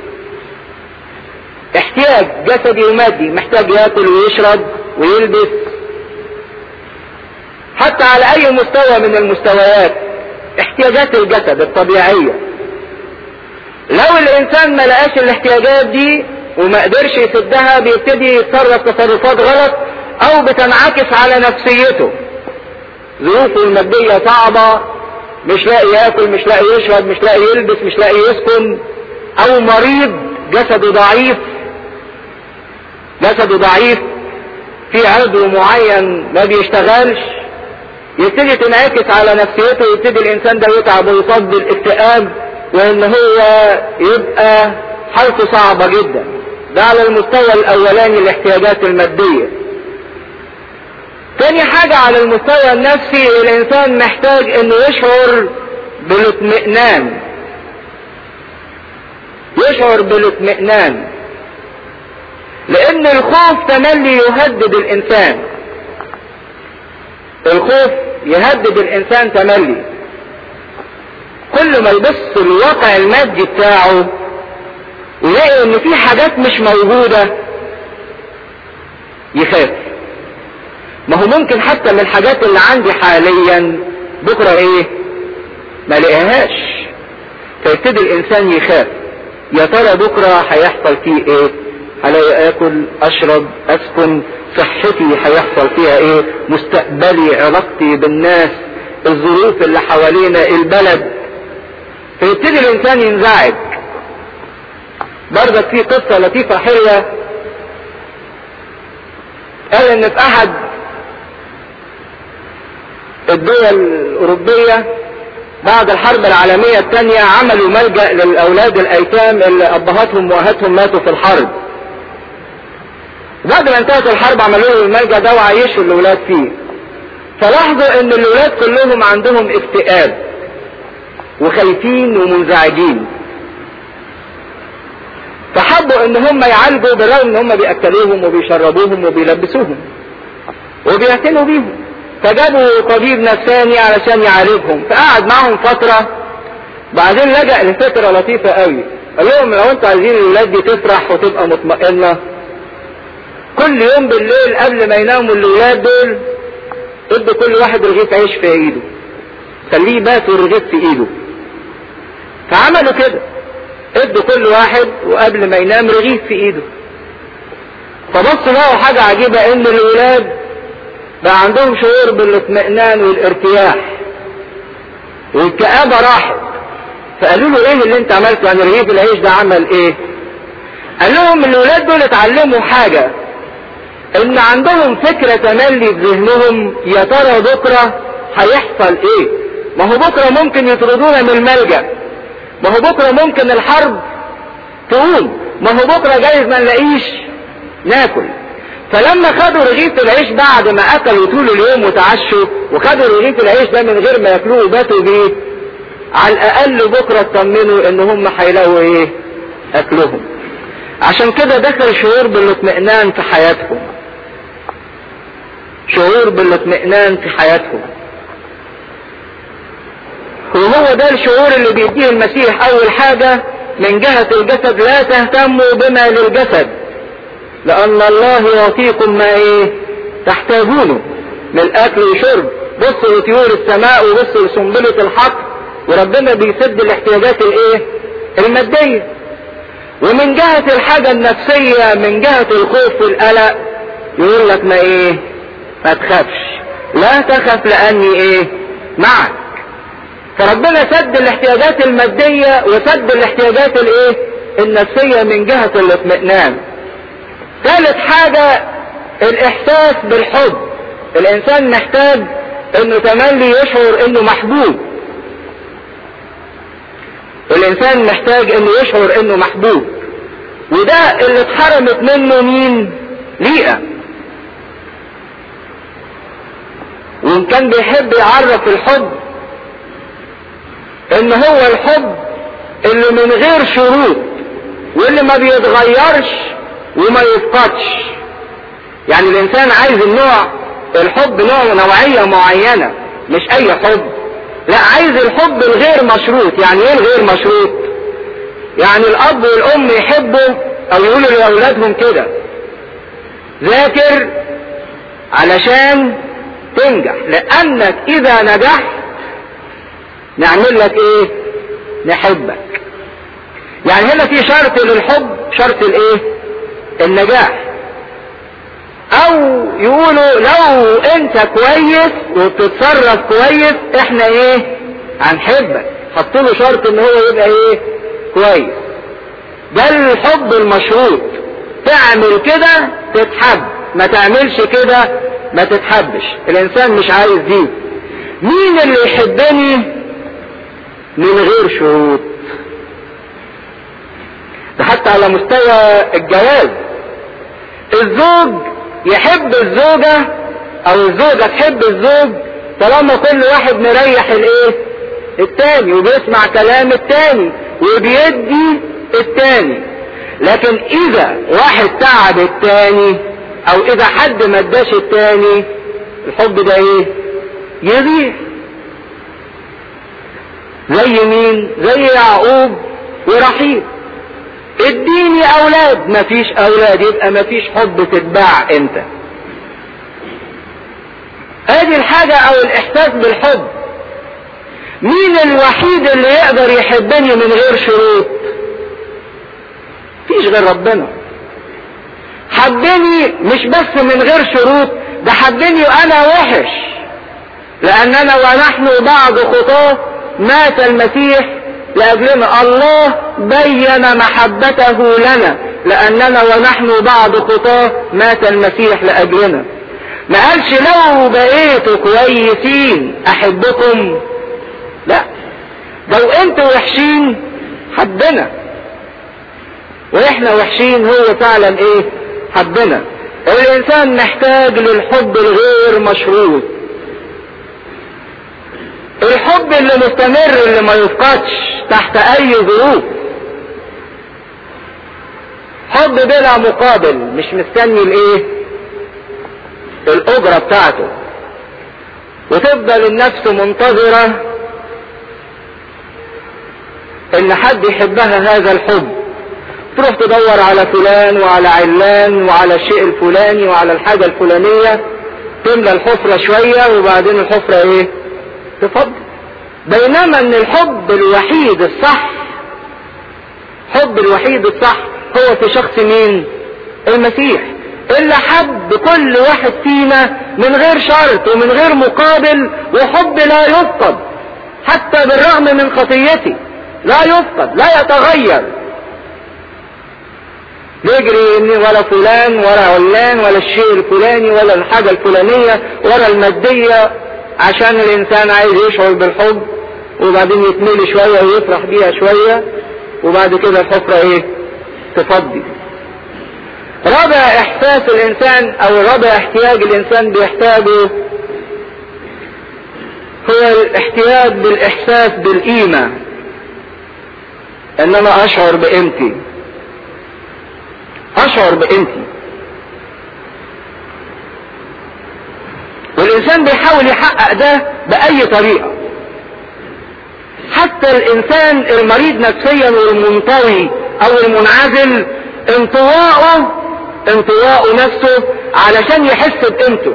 احتياج جسدي ومادي محتاج ياكل ويشرب ويلبس حتى على اي مستوى من المستويات احتياجات الجسد الطبيعية لو الانسان ما لقاش الاحتياجات دي وما قدرش يسدها بيبتدي يتصرف تصرفات غلط او بتنعكس على نفسيته ظروفه المادية صعبة مش لاقي ياكل مش لاقي يشرب مش لاقي يلبس مش لاقي يسكن او مريض جسده ضعيف جسده ضعيف في عضو معين ما بيشتغلش يبتدي تنعكس على نفسيته يبتدي الانسان ده يتعب ويصاب بالاكتئاب وان هو يبقى حالته صعبة جدا ده على المستوى الاولاني الاحتياجات المادية تاني حاجة على المستوى النفسي الانسان محتاج انه يشعر بالاطمئنان يشعر بالاطمئنان لان الخوف تملي يهدد الانسان الخوف يهدد الانسان تملي كل ما يبص الواقع المادي بتاعه ويلاقي ان في حاجات مش موجودة يخاف ما هو ممكن حتى من الحاجات اللي عندي حاليا بكرة ايه ما لقاهاش فيبتدي الانسان يخاف يا ترى بكرة هيحصل فيه ايه هلاقي اكل اشرب اسكن صحتي هيحصل فيها ايه مستقبلي علاقتي بالناس الظروف اللي حوالينا البلد فيبتدي الانسان ينزعج برضك في قصة لطيفة حلوة قال ان في احد الدول الاوروبية بعد الحرب العالمية الثانية عملوا ملجأ للاولاد الايتام اللي ابهاتهم وامهاتهم ماتوا في الحرب بعد ما انتهت الحرب عملوا له الملجأ ده وعيشوا الاولاد فيه فلاحظوا ان الاولاد كلهم عندهم اكتئاب وخايفين ومنزعجين فحبوا ان هم يعالجوا بالرغم ان هم بياكلوهم وبيشربوهم وبيلبسوهم وبيعتنوا بيهم فجابوا طبيب نفساني علشان يعالجهم فقعد معهم فترة بعدين لجأ لفكرة لطيفة قوي قال لهم لو انتوا عايزين الولاد دي تفرح وتبقى مطمئنة كل يوم بالليل قبل ما يناموا الولاد دول ادوا كل واحد رغيف عيش في ايده خليه بات الرغيف في ايده فعملوا كده ادوا كل واحد وقبل ما ينام رغيف في ايده فبصوا لقوا حاجة عجيبة ان الولاد بقى عندهم شعور بالاطمئنان والارتياح والكآبة راحت فقالوا له ايه اللي انت عملته يعني رغيف العيش ده عمل ايه قال لهم الولاد دول اتعلموا حاجة ان عندهم فكرة تملي في ذهنهم يا ترى بكرة هيحصل ايه ما هو بكرة ممكن يطردونا من الملجأ ما هو بكرة ممكن الحرب تقوم ما هو بكرة جايز ما نلاقيش ناكل فلما خدوا رغيف العيش بعد ما اكلوا طول اليوم وتعشوا وخدوا رغيف العيش ده من غير ما ياكلوه وباتوا بيه على الاقل بكرة اطمنوا ان هم هيلاقوا ايه اكلهم عشان كده دخل شعور بالاطمئنان في حياتهم شعور بالاطمئنان في حياتهم وهو ده الشعور اللي بيديه المسيح اول حاجة من جهة الجسد لا تهتموا بما للجسد لان الله يعطيكم ما ايه تحتاجونه من الاكل وشرب بصوا لطيور السماء وبصوا لسنبلة الحق وربنا بيسد الاحتياجات الايه المادية ومن جهة الحاجة النفسية من جهة الخوف والقلق يقول لك ما ايه ما تخافش لا تخف لاني ايه معك فربنا سد الاحتياجات المادية وسد الاحتياجات الايه النفسية من جهة الاطمئنان ثالث حاجة الاحساس بالحب الانسان محتاج انه تملي يشعر انه محبوب الانسان محتاج انه يشعر انه محبوب وده اللي اتحرمت منه مين ليئة وان كان بيحب يعرف الحب ان هو الحب اللي من غير شروط واللي ما بيتغيرش وما يفقدش يعني الانسان عايز النوع الحب نوع نوعية معينة مش اي حب لا عايز الحب الغير مشروط يعني ايه الغير مشروط يعني الاب والام يحبوا او يقولوا لاولادهم كده ذاكر علشان تنجح لانك اذا نجحت نعمل لك ايه نحبك يعني هنا في شرط للحب شرط الايه النجاح او يقولوا لو انت كويس وبتتصرف كويس احنا ايه هنحبك حطوا له شرط ان هو يبقى ايه كويس ده الحب المشروط تعمل كده تتحب ما تعملش كده ما تتحبش الانسان مش عايز دي مين اللي يحبني من غير شروط ده حتى على مستوى الجواز الزوج يحب الزوجة او الزوجة تحب الزوج طالما كل واحد مريح الايه التاني وبيسمع كلام التاني وبيدي التاني لكن اذا واحد تعب التاني او اذا حد ما اداش التاني الحب ده ايه يضيع زي مين زي يعقوب ورحيل اديني اولاد مفيش اولاد يبقى مفيش حب تتباع انت ادي الحاجة او الاحساس بالحب مين الوحيد اللي يقدر يحبني من غير شروط فيش غير ربنا حبني مش بس من غير شروط ده حبني وانا وحش لاننا ونحن بعض خطاه مات المسيح لأجلنا الله بين محبته لنا لأننا ونحن بعد خطاه مات المسيح لأجلنا ما قالش لو بقيتوا كويسين أحبكم لا لو انتوا وحشين حبنا واحنا وحشين هو فعلا ايه حبنا الانسان محتاج للحب الغير مشروط الحب اللي مستمر اللي ما يفقدش تحت اي ظروف حب بلا مقابل مش مستني الايه الاجرة بتاعته وتفضل النفس منتظرة ان حد يحبها هذا الحب تروح تدور على فلان وعلى علان وعلى الشيء الفلاني وعلى الحاجة الفلانية تملى الحفرة شوية وبعدين الحفرة ايه تفضل بينما ان الحب الوحيد الصح حب الوحيد الصح هو في شخص مين المسيح اللي حب كل واحد فينا من غير شرط ومن غير مقابل وحب لا يفقد حتى بالرغم من خطيتي لا يفقد لا يتغير نجري ان ولا فلان ولا علان ولا الشيء الفلاني ولا الحاجة الفلانية ولا المادية عشان الانسان عايز يشعر بالحب وبعدين يتملي شوية ويفرح بيها شوية وبعد كده الحفرة ايه تفضي رابع احساس الانسان او رابع احتياج الانسان بيحتاجه هو الاحتياج بالاحساس بالقيمة ان انا اشعر بقيمتي اشعر بقيمتي والانسان بيحاول يحقق ده باي طريقة حتى الانسان المريض نفسيا والمنطوي او المنعزل انطواءه انطواءه نفسه علشان يحس بقيمته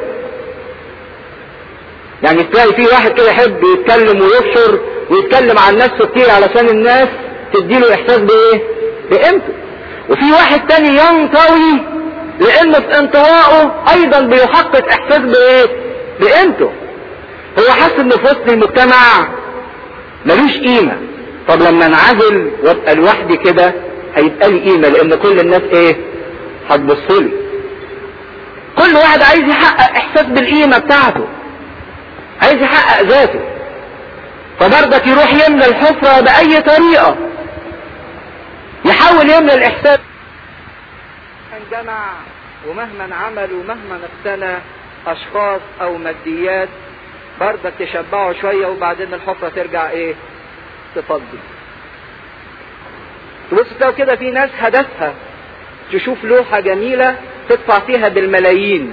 يعني تلاقي في واحد كده يحب يتكلم ويبشر ويتكلم عن نفسه كتير علشان الناس تديله احساس بايه بقيمته وفي واحد تاني ينطوي لان في انطوائه ايضا بيحقق احساس بايه بقيمته هو حاسس ان في وسط المجتمع ملوش قيمة طب لما انعزل وابقى لوحدي كده هيبقى لي قيمة لان كل الناس ايه هتبص لي كل واحد عايز يحقق احساس بالقيمة بتاعته عايز يحقق ذاته فبرضك يروح يملى الحفرة بأي طريقة يحاول يملى الإحساس مهما جمع ومهما عمل ومهما اقتنى أشخاص أو ماديات برضك تشبعه شوية وبعدين الحفرة ترجع إيه تفضي تبص تلاقوا كده في ناس هدفها تشوف لوحة جميلة تدفع فيها بالملايين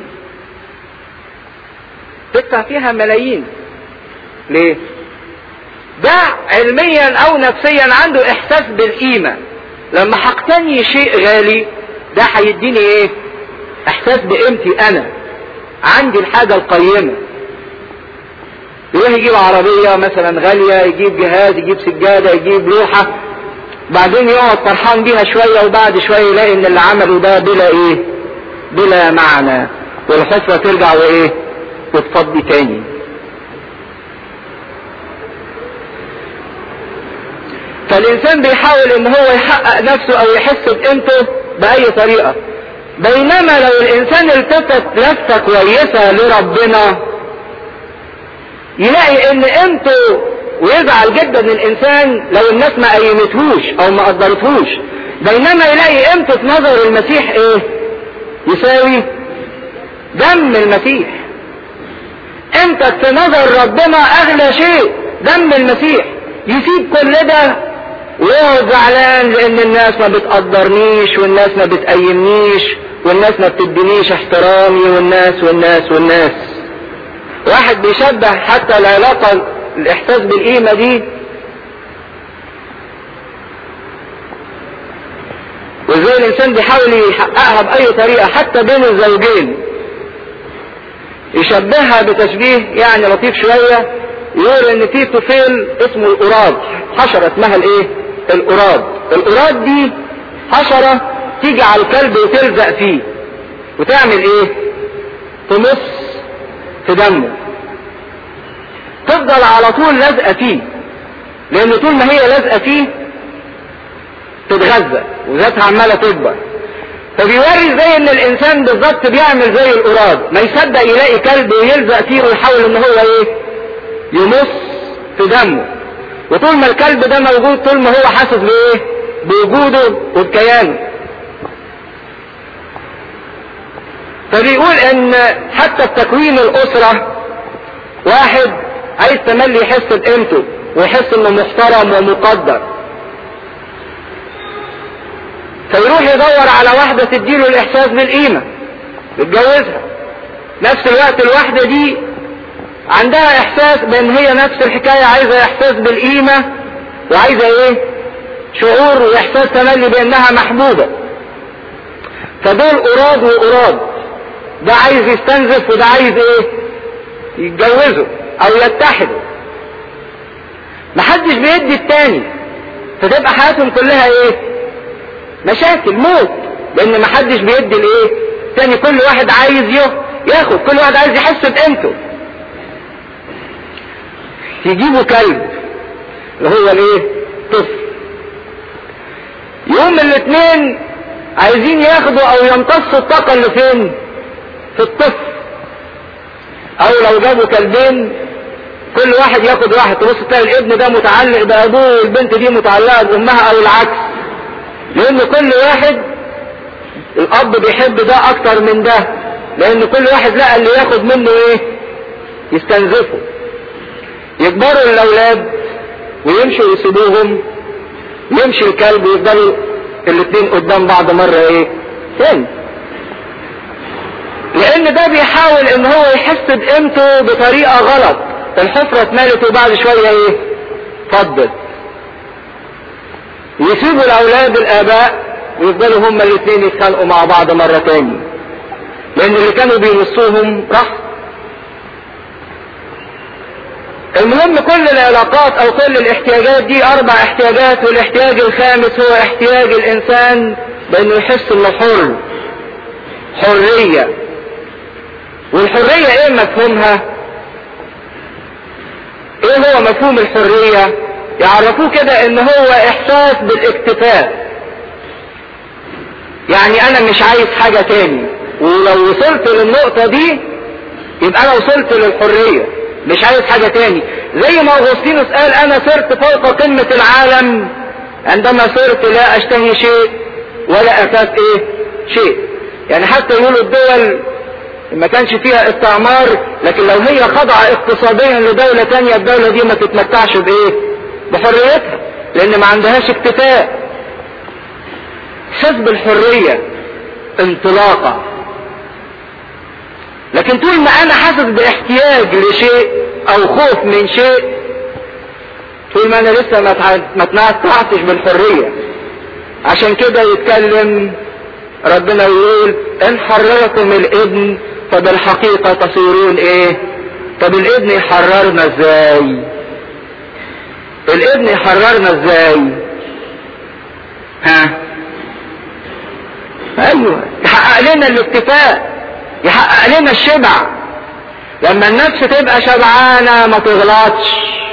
تدفع فيها ملايين ليه ده علميا او نفسيا عنده احساس بالقيمة لما هقتني شيء غالي ده هيديني ايه احساس بقيمتي انا عندي الحاجة القيمة يروح يجيب عربية مثلا غالية يجيب جهاز يجيب سجادة يجيب لوحة بعدين يقعد فرحان بيها شوية وبعد شوية يلاقي ان اللي عمله ده بلا ايه بلا معنى والحفرة ترجع وايه وتفضي تاني فالانسان بيحاول ان هو يحقق نفسه او يحس بقيمته باي طريقة بينما لو الانسان التفت لفة كويسة لربنا يلاقي ان قيمته ويزعل جدا الانسان لو الناس ما قيمتهوش او ما قدرتهوش بينما يلاقي قيمته في نظر المسيح ايه يساوي دم المسيح قيمتك في نظر ربنا اغلى شيء دم المسيح يسيب كل ده ويقعد زعلان لان الناس ما بتقدرنيش والناس ما بتقيمنيش والناس ما بتدينيش احترامي والناس والناس والناس واحد بيشبه حتى العلاقة الاحساس بالقيمة دي وازاي الانسان بيحاول يحققها باي طريقة حتى بين الزوجين يشبهها بتشبيه يعني لطيف شوية يقول ان في طفيل اسمه القراد حشرة اسمها الايه القراد القراد دي حشرة تيجي على الكلب وتلزق فيه وتعمل ايه تمص في دمه تفضل على طول لازقة فيه لان طول ما هي لازقة فيه تتغذى وذاتها عمالة تكبر فبيوري زي ان الانسان بالظبط بيعمل زي القراد ما يصدق يلاقي كلب ويلزق فيه ويحاول ان هو ايه يمص في دمه وطول ما الكلب ده موجود طول ما هو حاسس بايه بوجوده وبكيانه فبيقول ان حتى التكوين الاسرة واحد عايز تملي يحس بقيمته ويحس انه محترم ومقدر فيروح يدور على واحدة تديله الاحساس بالقيمة يتجوزها نفس الوقت الواحدة دي عندها احساس بان هي نفس الحكاية عايزة احساس بالقيمة وعايزة ايه شعور واحساس تملي بانها محبوبة فدول قراد وقراد ده عايز يستنزف وده عايز ايه يتجوزوا او يتحدوا محدش بيدي التاني فتبقى حياتهم كلها ايه مشاكل موت لان محدش بيدي الايه تاني كل واحد عايز ياخد كل واحد عايز يحس بقيمته يجيبوا كلب اللي هو الايه طفل يوم الاثنين عايزين ياخدوا او يمتصوا الطاقة اللي فين في الطفل او لو جابوا كلبين كل واحد ياخد واحد تبص تلاقي الابن ده متعلق بابوه والبنت دي متعلقة بامها او العكس لان كل واحد الاب بيحب ده اكتر من ده لان كل واحد لقى اللي ياخد منه ايه يستنزفه يكبروا الاولاد ويمشوا يسيبوهم يمشي الكلب ويفضلوا الاتنين قدام بعض مرة ايه تاني لان ده بيحاول ان هو يحس بقيمته بطريقة غلط الحفرة اتملت وبعد شوية ايه فضت يسيبوا الاولاد الاباء ويفضلوا هما الاثنين يتخانقوا مع بعض مرة تاني لان اللي كانوا بيمصوهم راح المهم كل العلاقات او كل الاحتياجات دي اربع احتياجات والاحتياج الخامس هو احتياج الانسان بانه يحس انه حر حرية والحرية ايه مفهومها ايه هو مفهوم الحرية يعرفوه كده ان هو احساس بالاكتفاء يعني انا مش عايز حاجة تاني ولو وصلت للنقطة دي يبقى انا وصلت للحرية مش عايز حاجة تاني زي ما اغسطينوس قال انا صرت فوق قمة العالم عندما صرت لا اشتهي شيء ولا اخاف ايه شيء يعني حتى يقولوا الدول ما كانش فيها استعمار لكن لو هي خاضعة اقتصاديا لدولة تانية الدولة دي ما تتمتعش بايه بحريتها لان ما عندهاش اكتفاء حس بالحرية انطلاقة لكن طول ما انا حاسس باحتياج لشيء او خوف من شيء طول ما انا لسه ما تمتعتش بالحرية عشان كده يتكلم ربنا يقول ان حرركم الابن فبالحقيقة تصيرون ايه طب الابن يحررنا ازاي الابن يحررنا ازاي ها ايوه يحقق لنا الاكتفاء يحقق لنا الشبع لما النفس تبقى شبعانة ما تغلطش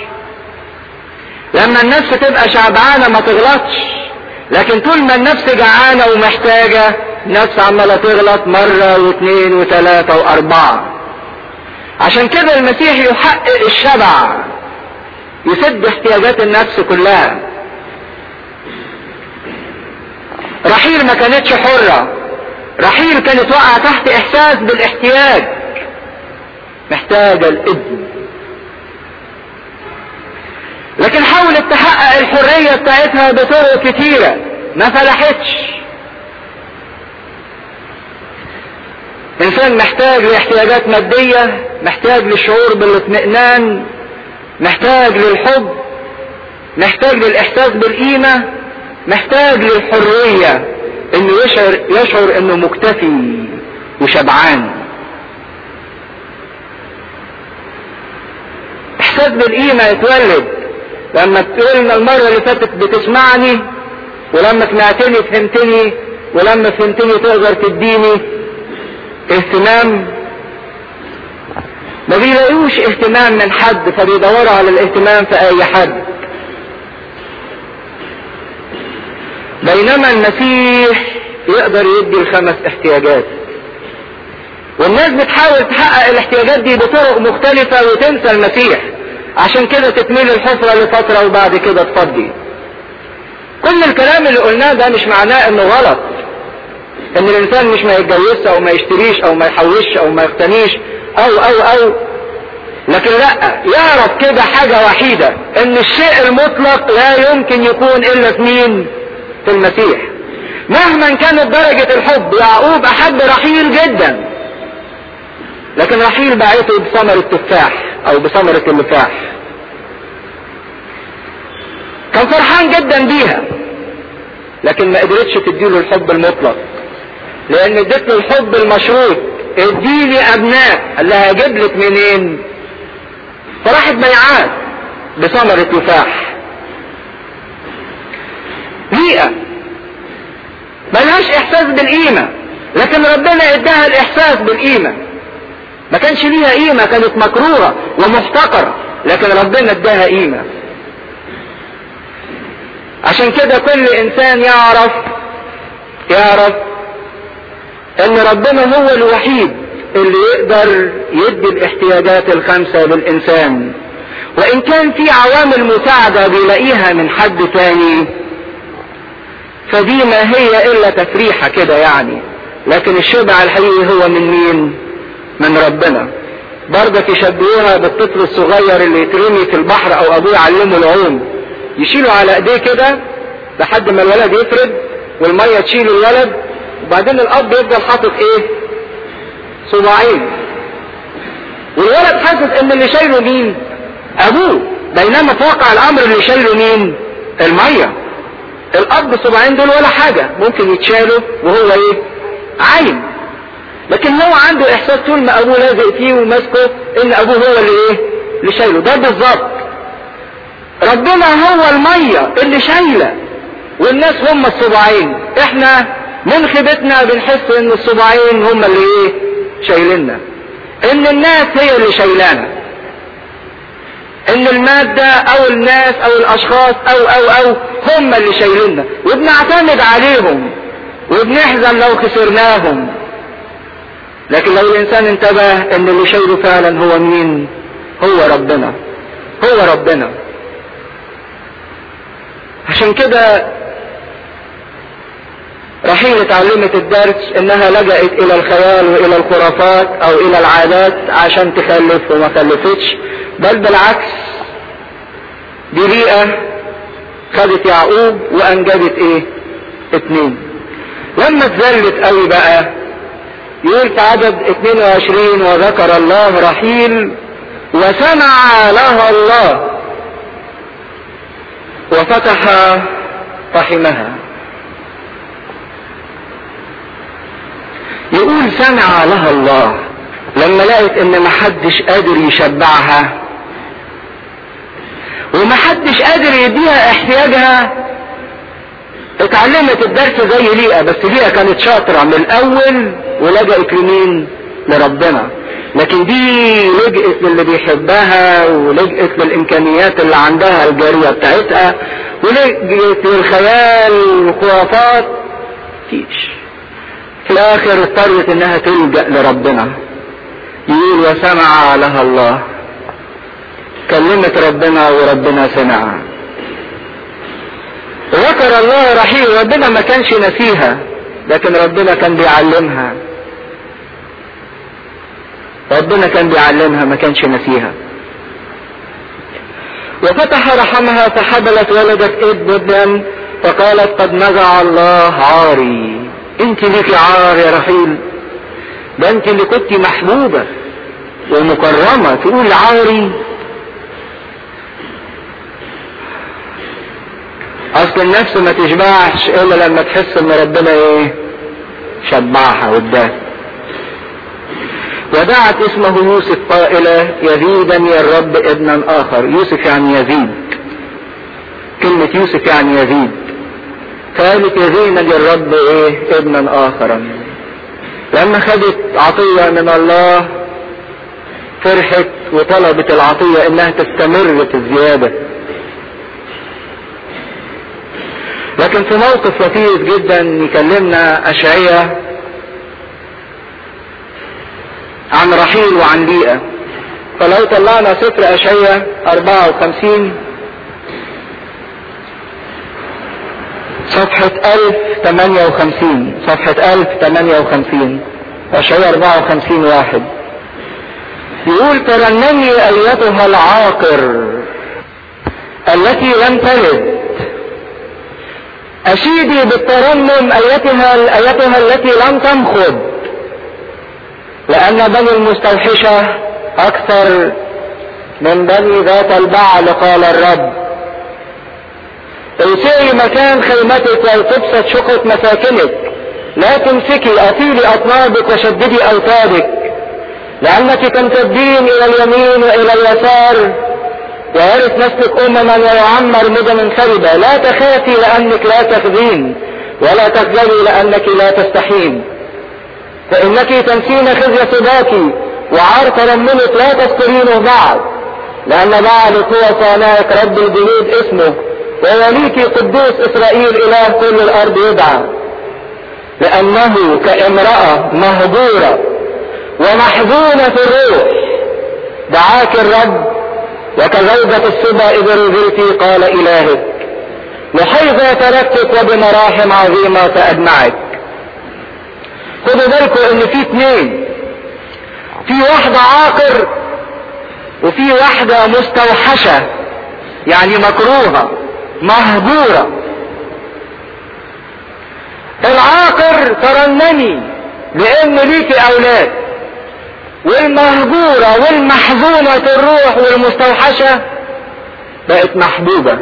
لما النفس تبقى شبعانة ما تغلطش لكن طول ما النفس جعانة ومحتاجة النفس عمالة تغلط مرة واثنين وثلاثة واربعة عشان كده المسيح يحقق الشبع يسد احتياجات النفس كلها رحيل ما كانتش حرة رحيل كانت واقعة تحت احساس بالاحتياج محتاجة الابن لكن حاولت تحقق الحرية بتاعتها بطرق كتيرة ما فلحتش انسان محتاج لاحتياجات مادية محتاج للشعور بالاطمئنان محتاج للحب محتاج للاحساس بالقيمة محتاج للحرية انه يشعر, يشعر انه مكتفي وشبعان احساس بالقيمة يتولد لما تقولنا المرة اللي فاتت بتسمعني ولما سمعتني فهمتني ولما فهمتني تقدر تديني اهتمام ما بيلاقوش اهتمام من حد فبيدوروا على الاهتمام في اي حد بينما المسيح يقدر يدي الخمس احتياجات والناس بتحاول تحقق الاحتياجات دي بطرق مختلفة وتنسى المسيح عشان كده تتميل الحفرة لفترة وبعد كده تفضي كل الكلام اللي قلناه ده مش معناه انه غلط ان الانسان مش ما يتجوزش او ما يشتريش او ما يحوش او ما يقتنيش او او او لكن لا يعرف كده حاجة وحيدة ان الشيء المطلق لا يمكن يكون الا في مين في المسيح مهما كانت درجة الحب يعقوب احب رحيل جدا لكن رحيل باعته بثمر التفاح او بثمرة اللفاح كان فرحان جدا بيها لكن ما قدرتش تديله الحب المطلق لان اديت له الحب المشروط اديني ابناء قال لها هجيب لك منين فراحت بيعات بثمرة تفاح بيئة ملهاش احساس بالقيمة لكن ربنا اداها الاحساس بالقيمة ما كانش ليها قيمة كانت مكروهة ومحتقرة لكن ربنا اداها قيمة عشان كده كل انسان يعرف يعرف ان ربنا هو الوحيد اللي يقدر يدي الاحتياجات الخمسة للانسان وان كان في عوامل مساعدة بيلاقيها من حد تاني فدي ما هي الا تفريحة كده يعني لكن الشبع الحقيقي هو من مين من ربنا برضك يشبهوها بالطفل الصغير اللي يترمي في البحر او ابوه يعلمه العوم يشيله على ايديه كده لحد ما الولد يفرد والميه تشيل الولد وبعدين الاب يفضل حاطط ايه صباعين والولد حاسس ان اللي شايله مين ابوه بينما في واقع الامر اللي شايله مين الميه الاب صباعين دول ولا حاجه ممكن يتشالوا وهو ايه عايم لكن هو عنده احساس طول ما ابوه لازق فيه وماسكه ان ابوه هو اللي ايه اللي شايله ده بالظبط ربنا هو الميه اللي شايله والناس هم الصباعين احنا من خيبتنا بنحس ان الصباعين هم اللي ايه شايليننا ان الناس هي اللي شايلانا ان المادة او الناس او الاشخاص او او او هم اللي شايليننا وبنعتمد عليهم وبنحزن لو خسرناهم لكن لو الانسان انتبه ان اللي شايله فعلا هو مين هو ربنا هو ربنا عشان كده رحيل اتعلمت الدرس انها لجأت الى الخيال والى الخرافات او الى العادات عشان تخلف وما خلفتش بل بالعكس دي بيئة خدت يعقوب وانجبت ايه اتنين لما اتذلت قوي بقى يقول في عدد 22 وذكر الله رحيل وسمع لها الله وفتح رحمها يقول سمع لها الله لما لقت ان محدش قادر يشبعها ومحدش قادر يديها احتياجها اتعلمت الدرس زي ليئة بس ليئة كانت شاطرة من الاول ولجأت لمين لربنا لكن دي لجأت للي بيحبها ولجأت للامكانيات اللي عندها الجارية بتاعتها ولجأت للخيال والخرافات فيش في الاخر اضطرت انها تلجأ لربنا يقول وسمع لها الله كلمت ربنا وربنا سمع ذكر الله رحيم ربنا ما كانش نسيها لكن ربنا كان بيعلمها ربنا كان بيعلمها ما كانش نسيها وفتح رحمها فحبلت ولدت ابنا فقالت قد نزع الله عاري انت ليكي عار يا رحيل ده انت اللي كنت محبوبة ومكرمة تقول عاري اصل النفس ما تشبعش الا لما تحس ان ربنا ايه شبعها واداها ودعت اسمه يوسف قائلة يزيدني الرب ابنا اخر يوسف يعني يزيد كلمة يوسف يعني يزيد قالت يزيدني الرب ايه ابنا اخرا لما خدت عطية من الله فرحت وطلبت العطية انها تستمر في الزيادة لكن في موقف لطيف جدا يكلمنا اشعية عن رحيل وعن ليئة فلو طلعنا سفر اشعية 54 صفحة 1058 صفحة 1058 اشعية 54 واحد يقول ترنمي ايتها العاقر التي لم تلد أشيدي بالترنم أيتها أيتها التي لم تمخض لأن بني المستوحشة أكثر من بني ذات البعل قال الرب اوسعي مكان خيمتك وتبسط شقة مساكنك لا تمسكي أطيلي أطنابك وشددي أوتادك لأنك تمتدين إلى اليمين وإلى اليسار ويرث نسلك أمما ويعمر مدنا خربة لا تخافي لأنك لا تخزين ولا تخجلي لأنك لا تستحين فإنك تنسين خزي صباك وعار ترملت لا تذكرينه بعد لأن بعلك هو صانعك رب الجنود اسمه ووليك قدوس إسرائيل إله كل الأرض يدعى لأنه كامرأة مهجورة ومحزونة في الروح دعاك الرب وكزوجة الصبا إذا نزلت قال إلهك لحيث تركتك وبمراحم عظيمة سأجمعك خدوا بالكم ان في اتنين في واحدة عاقر وفي واحدة مستوحشة يعني مكروهة مهجورة العاقر ترنمي لان ليكي اولاد والمهجورة والمحزونة الروح والمستوحشة بقت محبوبة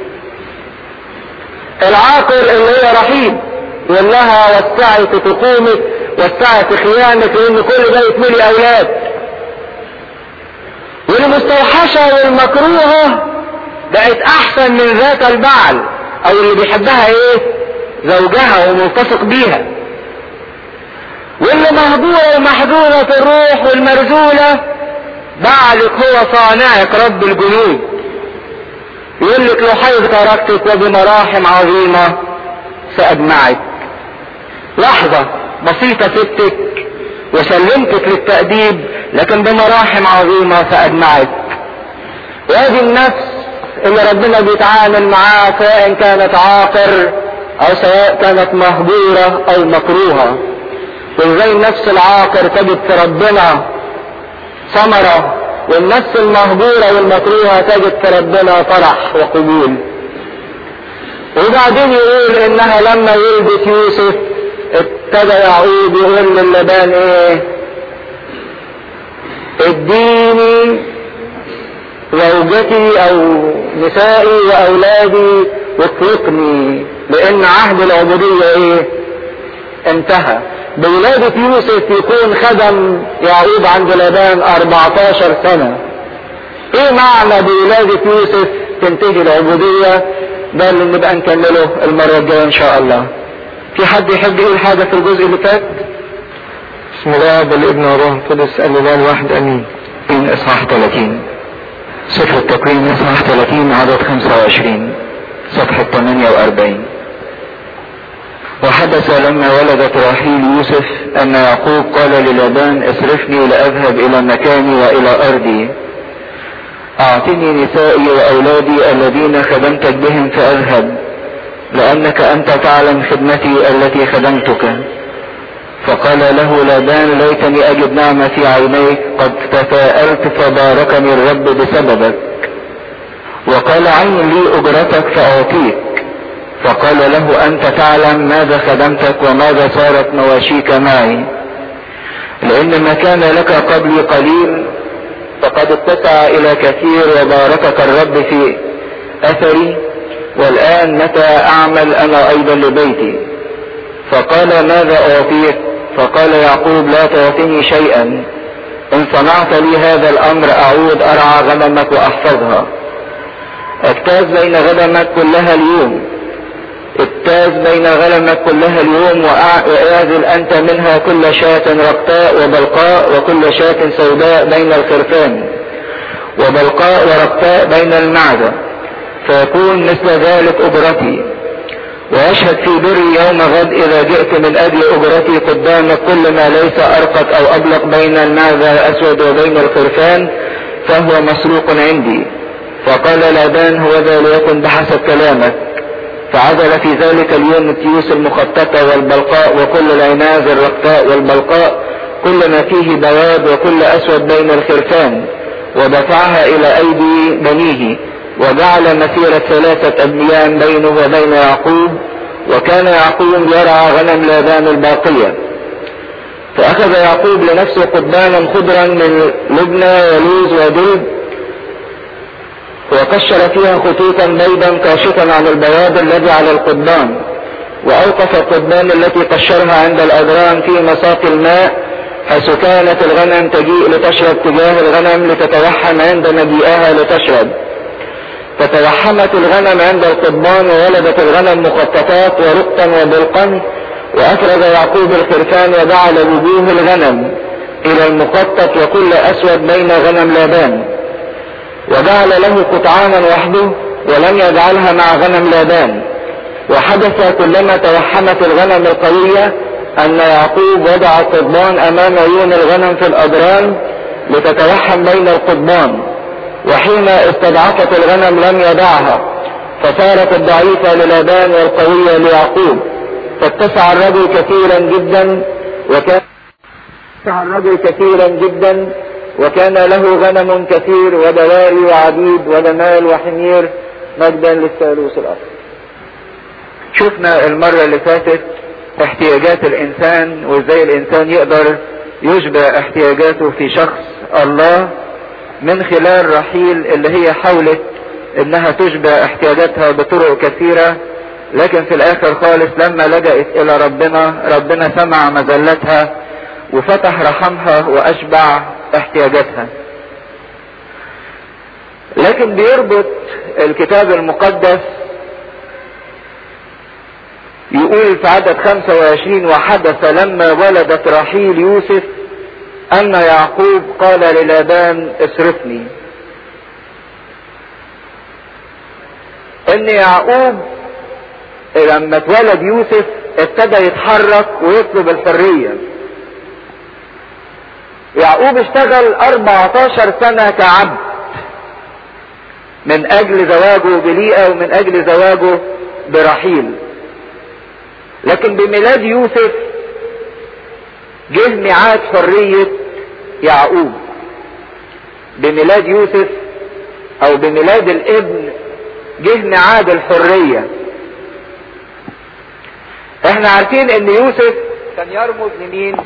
العاقر اللي هي رحيم يقول لها وسعي في تقومك وسعي في خيامك لان كل ده يتملي اولاد والمستوحشة والمكروهة بقت احسن من ذات البعل او اللي بيحبها ايه زوجها وملتصق بيها واللي مهجورة ومحزونة في الروح والمرزولة بعلك هو صانعك رب الجنود يقول لك لو حيث تركتك وبمراحم عظيمة سأجمعك لحظة بسيطة سبتك وسلمتك للتأديب لكن بمراحم عظيمة سأجمعك وهذه النفس اللي ربنا بيتعامل معاها سواء كانت عاقر او سواء كانت مهجورة او مكروهة وازاي النفس العاقر تجد في ربنا ثمرة والنفس المهجورة والمكروهة تجد في ربنا فرح وقبول وبعدين يقول انها لما ولدت يوسف ابتدى يعقوب يقول للبان ايه اديني زوجتي او نسائي واولادي واطلقني لان عهد العبودية ايه انتهى بولادة يوسف يكون خدم يعقوب عند لبان 14 سنة ايه معنى بولادة يوسف تنتهي العبودية ده اللي نبقى نكمله المرة الجاية ان شاء الله في حد يحب يقول حاجة في الجزء اللي فات بسم الله بالابن والروح القدس الاله الواحد امين من اصحاح 30 سفر التكوين اصحاح 30 عدد 25 صفحة 48 وحدث لما ولدت راحيل يوسف ان يعقوب قال للابان اصرفني لاذهب الى مكاني والى ارضي اعطني نسائي واولادي الذين خدمتك بهم فاذهب لانك انت تعلم خدمتي التي خدمتك فقال له لابان ليتني اجد نعمة في عينيك قد تفاءلت فباركني الرب بسببك وقال عين لي اجرتك فاعطيك فقال له انت تعلم ماذا خدمتك وماذا صارت مواشيك معي لان ما كان لك قبلي قليل فقد اتسع الى كثير وباركك الرب في اثري والان متى اعمل انا ايضا لبيتي فقال ماذا اعطيك فقال يعقوب لا تعطيني شيئا ان صنعت لي هذا الامر اعود ارعى غنمك واحفظها اجتاز بين غنمك كلها اليوم اجتاز بين غنمك كلها اليوم واعزل انت منها كل شاة رقطاء وبلقاء وكل شاة سوداء بين الخرفان وبلقاء ورقطاء بين المعدة فيكون مثل ذلك اجرتي واشهد في بري يوم غد اذا جئت من اجل اجرتي قدامك كل ما ليس ارقط او ابلق بين المعدة الاسود وبين الخرفان فهو مسروق عندي فقال لابان هو ذا ليكن بحسب كلامك فعزل في ذلك اليوم التيوس المخططة والبلقاء وكل العناز الرقاء والبلقاء كل ما فيه بواب وكل اسود بين الخرفان ودفعها الى ايدي بنيه وجعل مسيرة ثلاثة أيام بينه وبين يعقوب وكان يعقوب يرعى غنم لابان الباقية فأخذ يعقوب لنفسه قضبانا خضرا من لبنى ولوز ودلب وقشر فيها خطوطا بيضا كاشفا عن البياض الذي على القضبان وأوقف القضبان التي قشرها عند الأدران في مساق الماء حيث كانت الغنم تجيء لتشرب تجاه الغنم لتتوحم عند مجيئها لتشرب فتوحمت الغنم عند القضبان وولدت الغنم مخططات ورقا وبلقا وافرز يعقوب الخرفان وجعل وجوه الغنم الى المخطط وكل اسود بين غنم لابان وجعل له قطعانا وحده ولم يجعلها مع غنم لابان وحدث كلما توحمت الغنم القوية ان يعقوب وضع القضبان امام عيون الغنم في الادران لتتوحم بين القضبان وحين استضعفت الغنم لم يدعها فصارت الضعيفة للابان والقوية ليعقوب فاتسع الرجل كثيرا جدا وكان اتسع الرجل كثيرا جدا وكان له غنم كثير ودواري وعبيد وجمال وحمير مجدا للثالوث الاخر شفنا المرة اللي فاتت احتياجات الانسان وازاي الانسان يقدر يشبع احتياجاته في شخص الله من خلال رحيل اللي هي حاولت انها تشبع احتياجاتها بطرق كثيرة لكن في الاخر خالص لما لجأت الى ربنا ربنا سمع مذلتها وفتح رحمها واشبع احتياجاتها لكن بيربط الكتاب المقدس يقول في عدد 25 وحدث لما ولدت رحيل يوسف ان يعقوب قال للابان اصرفني ان يعقوب لما اتولد يوسف ابتدى يتحرك ويطلب الحرية يعقوب اشتغل 14 سنة كعبد من اجل زواجه بليئة ومن اجل زواجه برحيل لكن بميلاد يوسف جه ميعاد حرية يعقوب بميلاد يوسف او بميلاد الابن جه ميعاد الحرية احنا عارفين ان يوسف كان يرمز لمين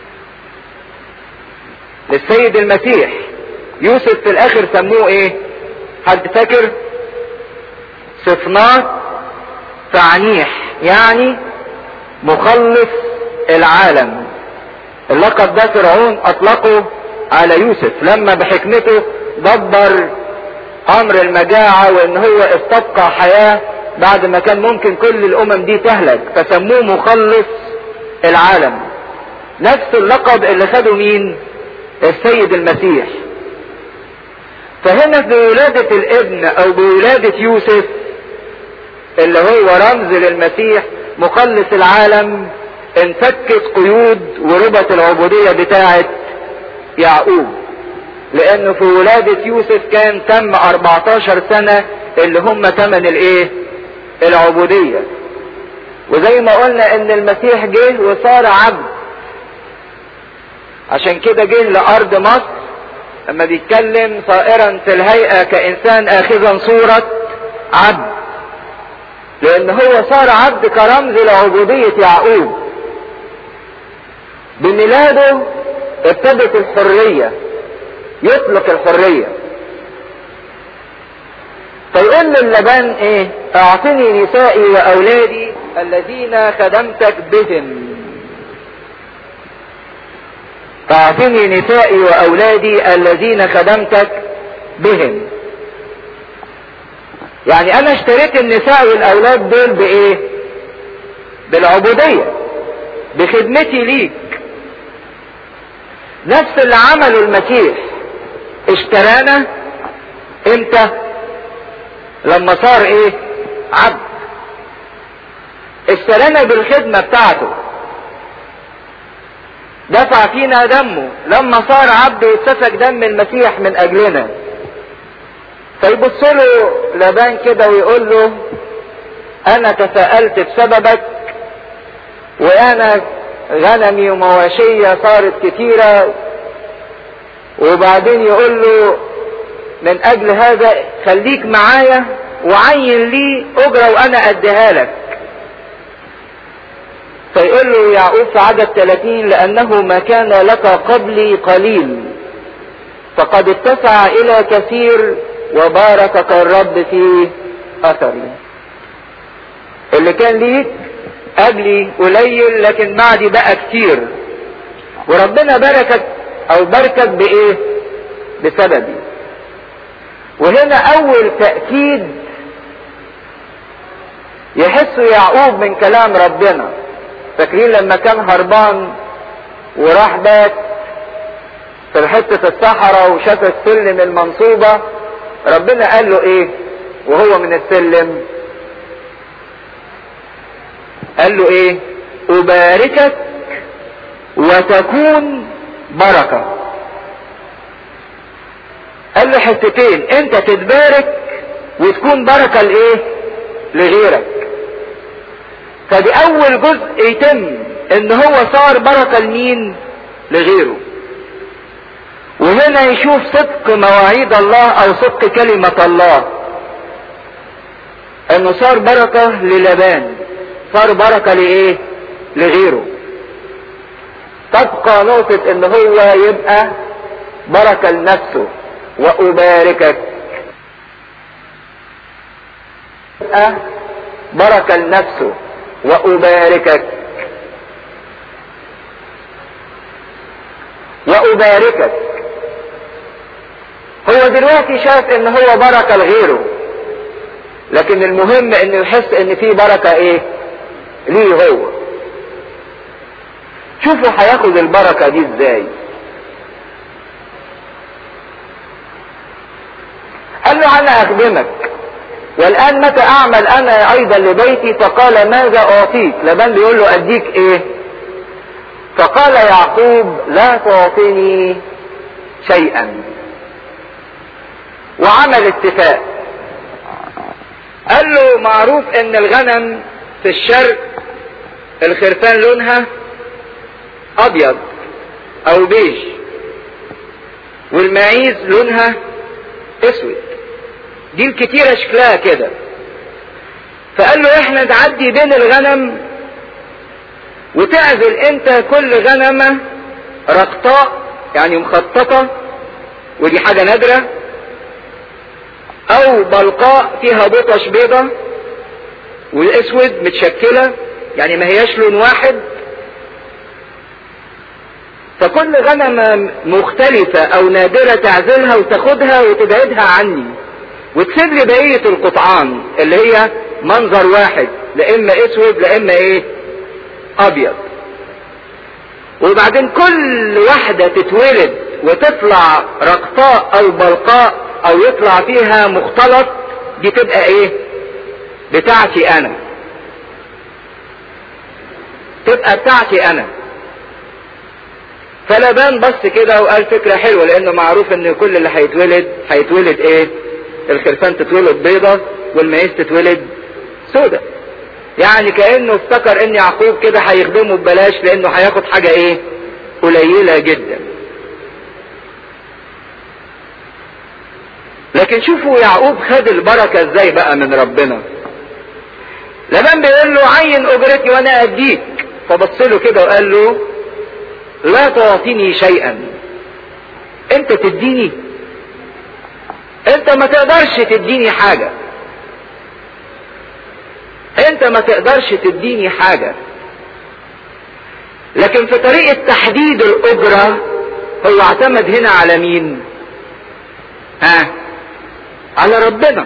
للسيد المسيح يوسف في الاخر سموه ايه حد فاكر صفنات تعنيح يعني مخلص العالم اللقب ده فرعون اطلقه على يوسف لما بحكمته دبر امر المجاعة وان هو استبقى حياة بعد ما كان ممكن كل الامم دي تهلك فسموه مخلص العالم نفس اللقب اللي خده مين السيد المسيح فهنا بولادة الابن او بولادة يوسف اللي هو رمز للمسيح مخلص العالم انفكت قيود وربط العبودية بتاعة يعقوب لانه في ولادة يوسف كان تم 14 سنة اللي هم تمن الايه العبودية وزي ما قلنا ان المسيح جه وصار عبد عشان كده جه لارض مصر لما بيتكلم صائرا في الهيئة كانسان اخذا صورة عبد لان هو صار عبد كرمز لعبودية يعقوب بميلاده ابتدت الحرية يطلق الحرية فيقول للبان ايه اعطني نسائي واولادي الذين خدمتك بهم اعطني نسائي واولادي الذين خدمتك بهم يعني انا اشتريت النساء والاولاد دول بايه بالعبودية بخدمتي ليك نفس اللي عمله المسيح اشترانا امتى لما صار ايه عبد اشترانا بالخدمة بتاعته دفع فينا دمه لما صار عبد يتسفك دم المسيح من اجلنا فيبص له لبان كده ويقول له انا تساءلت بسببك وانا غنمي ومواشية صارت كتيرة وبعدين يقول له من اجل هذا خليك معايا وعين لي اجرة وانا اديها لك فيقول له يعقوب في عدد 30 لانه ما كان لك قبلي قليل فقد اتسع الى كثير وباركك الرب في اثري اللي كان ليك قبلي قليل لكن بعدي بقى كتير وربنا باركك او باركك بايه بسببي وهنا اول تأكيد يحس يعقوب من كلام ربنا فاكرين لما كان هربان وراح بات في حتة الصحراء وشاف السلم المنصوبة ربنا قال له ايه وهو من السلم قال له ايه اباركك وتكون بركة قال له حتتين انت تتبارك وتكون بركة لايه لغيرك فدي اول جزء يتم ان هو صار بركة لمين لغيره وهنا يشوف صدق مواعيد الله او صدق كلمة الله انه صار بركة للبان صار بركة لايه لغيره تبقى نقطة ان هو يبقى بركة لنفسه واباركك يبقى بركة لنفسه واباركك واباركك هو دلوقتي شاف ان هو بركة لغيره لكن المهم انه يحس ان في بركة ايه ليه هو شوفوا هياخد البركة دي ازاي قال له انا اخدمك والان متى اعمل انا ايضا لبيتي فقال ماذا اعطيك لبان بيقول له اديك ايه فقال يعقوب لا تعطيني شيئا وعمل اتفاق قال له معروف ان الغنم في الشرق الخرفان لونها ابيض او بيج والمعيز لونها اسود دي الكتيرة شكلها كده فقال له احنا نعدي بين الغنم وتعزل انت كل غنمة رقطاء يعني مخططة ودي حاجة نادرة او بلقاء فيها بطش بيضة والاسود متشكلة يعني ما هياش لون واحد فكل غنمة مختلفة او نادرة تعزلها وتاخدها وتبعدها عني وتسيب لي بقية القطعان اللي هي منظر واحد لا اما اسود لا اما ايه ابيض وبعدين كل واحدة تتولد وتطلع رقطاء او بلقاء او يطلع فيها مختلط دي تبقى ايه بتاعتي انا تبقى بتاعتي انا فلبان بص كده وقال فكرة حلوة لانه معروف ان كل اللي هيتولد هيتولد ايه الخرفان تتولد بيضة والمعيز تتولد سودة يعني كأنه افتكر ان يعقوب كده هيخدمه ببلاش لانه هياخد حاجة ايه قليلة جدا لكن شوفوا يعقوب خد البركة ازاي بقى من ربنا لمن بيقول له عين اجرتي وانا اديك فبص له كده وقال له لا تعطيني شيئا انت تديني انت ما تقدرش تديني حاجة انت ما تقدرش تديني حاجة لكن في طريقة تحديد الاجرة هو اعتمد هنا على مين ها على ربنا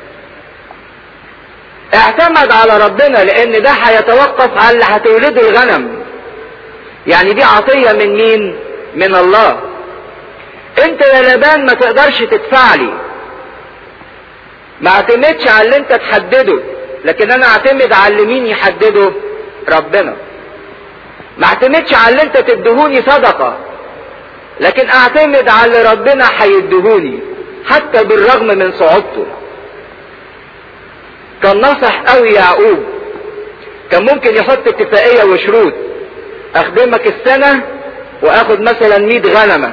اعتمد على ربنا لان ده هيتوقف على اللي هتولده الغنم يعني دي عطية من مين من الله انت يا لبان ما تقدرش تدفع لي ما اعتمدش على اللي انت تحدده لكن انا اعتمد على اللي مين يحدده ربنا ما اعتمدش على اللي انت تدهوني صدقة لكن اعتمد على اللي ربنا هيدهوني حتى بالرغم من صعوبته كان نصح قوي يعقوب كان ممكن يحط اتفاقية وشروط اخدمك السنة واخد مثلا 100 غنمة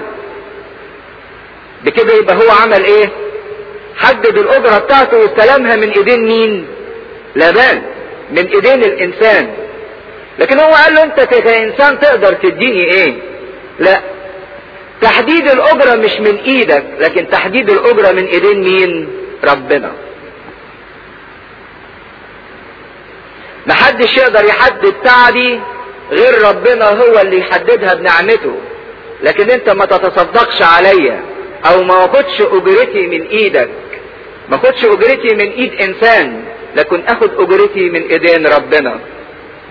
بكده يبقى هو عمل ايه حدد الاجرة بتاعته واستلمها من ايدين مين لبان من ايدين الانسان لكن هو قال له انت كانسان تقدر تديني ايه لا تحديد الاجرة مش من ايدك لكن تحديد الاجرة من ايدين مين ربنا محدش يقدر يحدد تعبي غير ربنا هو اللي يحددها بنعمته لكن انت ما تتصدقش عليا او ما اخدش اجرتي من ايدك ما اخدش اجرتي من ايد انسان لكن اخد اجرتي من ايدين ربنا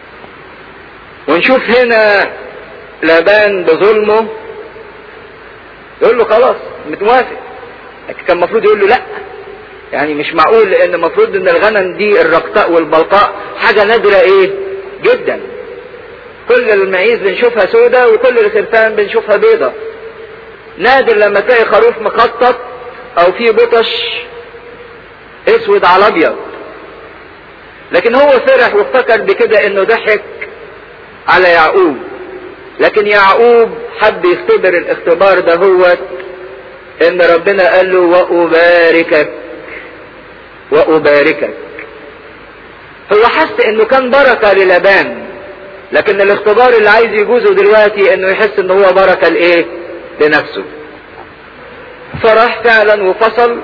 ونشوف هنا لابان بظلمه يقول له خلاص متوافق لكن كان المفروض يقول له لا يعني مش معقول لان المفروض ان الغنم دي الرقطاء والبلقاء حاجه نادره ايه جدا كل المعيز بنشوفها سودة وكل الخرفان بنشوفها بيضة نادر لما تلاقي خروف مخطط او فيه بطش اسود على ابيض لكن هو فرح وافتكر بكده انه ضحك على يعقوب لكن يعقوب حب يختبر الاختبار ده هو ان ربنا قال له واباركك واباركك هو حس انه كان بركة للبان لكن الاختبار اللي عايز يجوزه دلوقتي انه يحس ان هو بركة لايه لنفسه فراح فعلا وفصل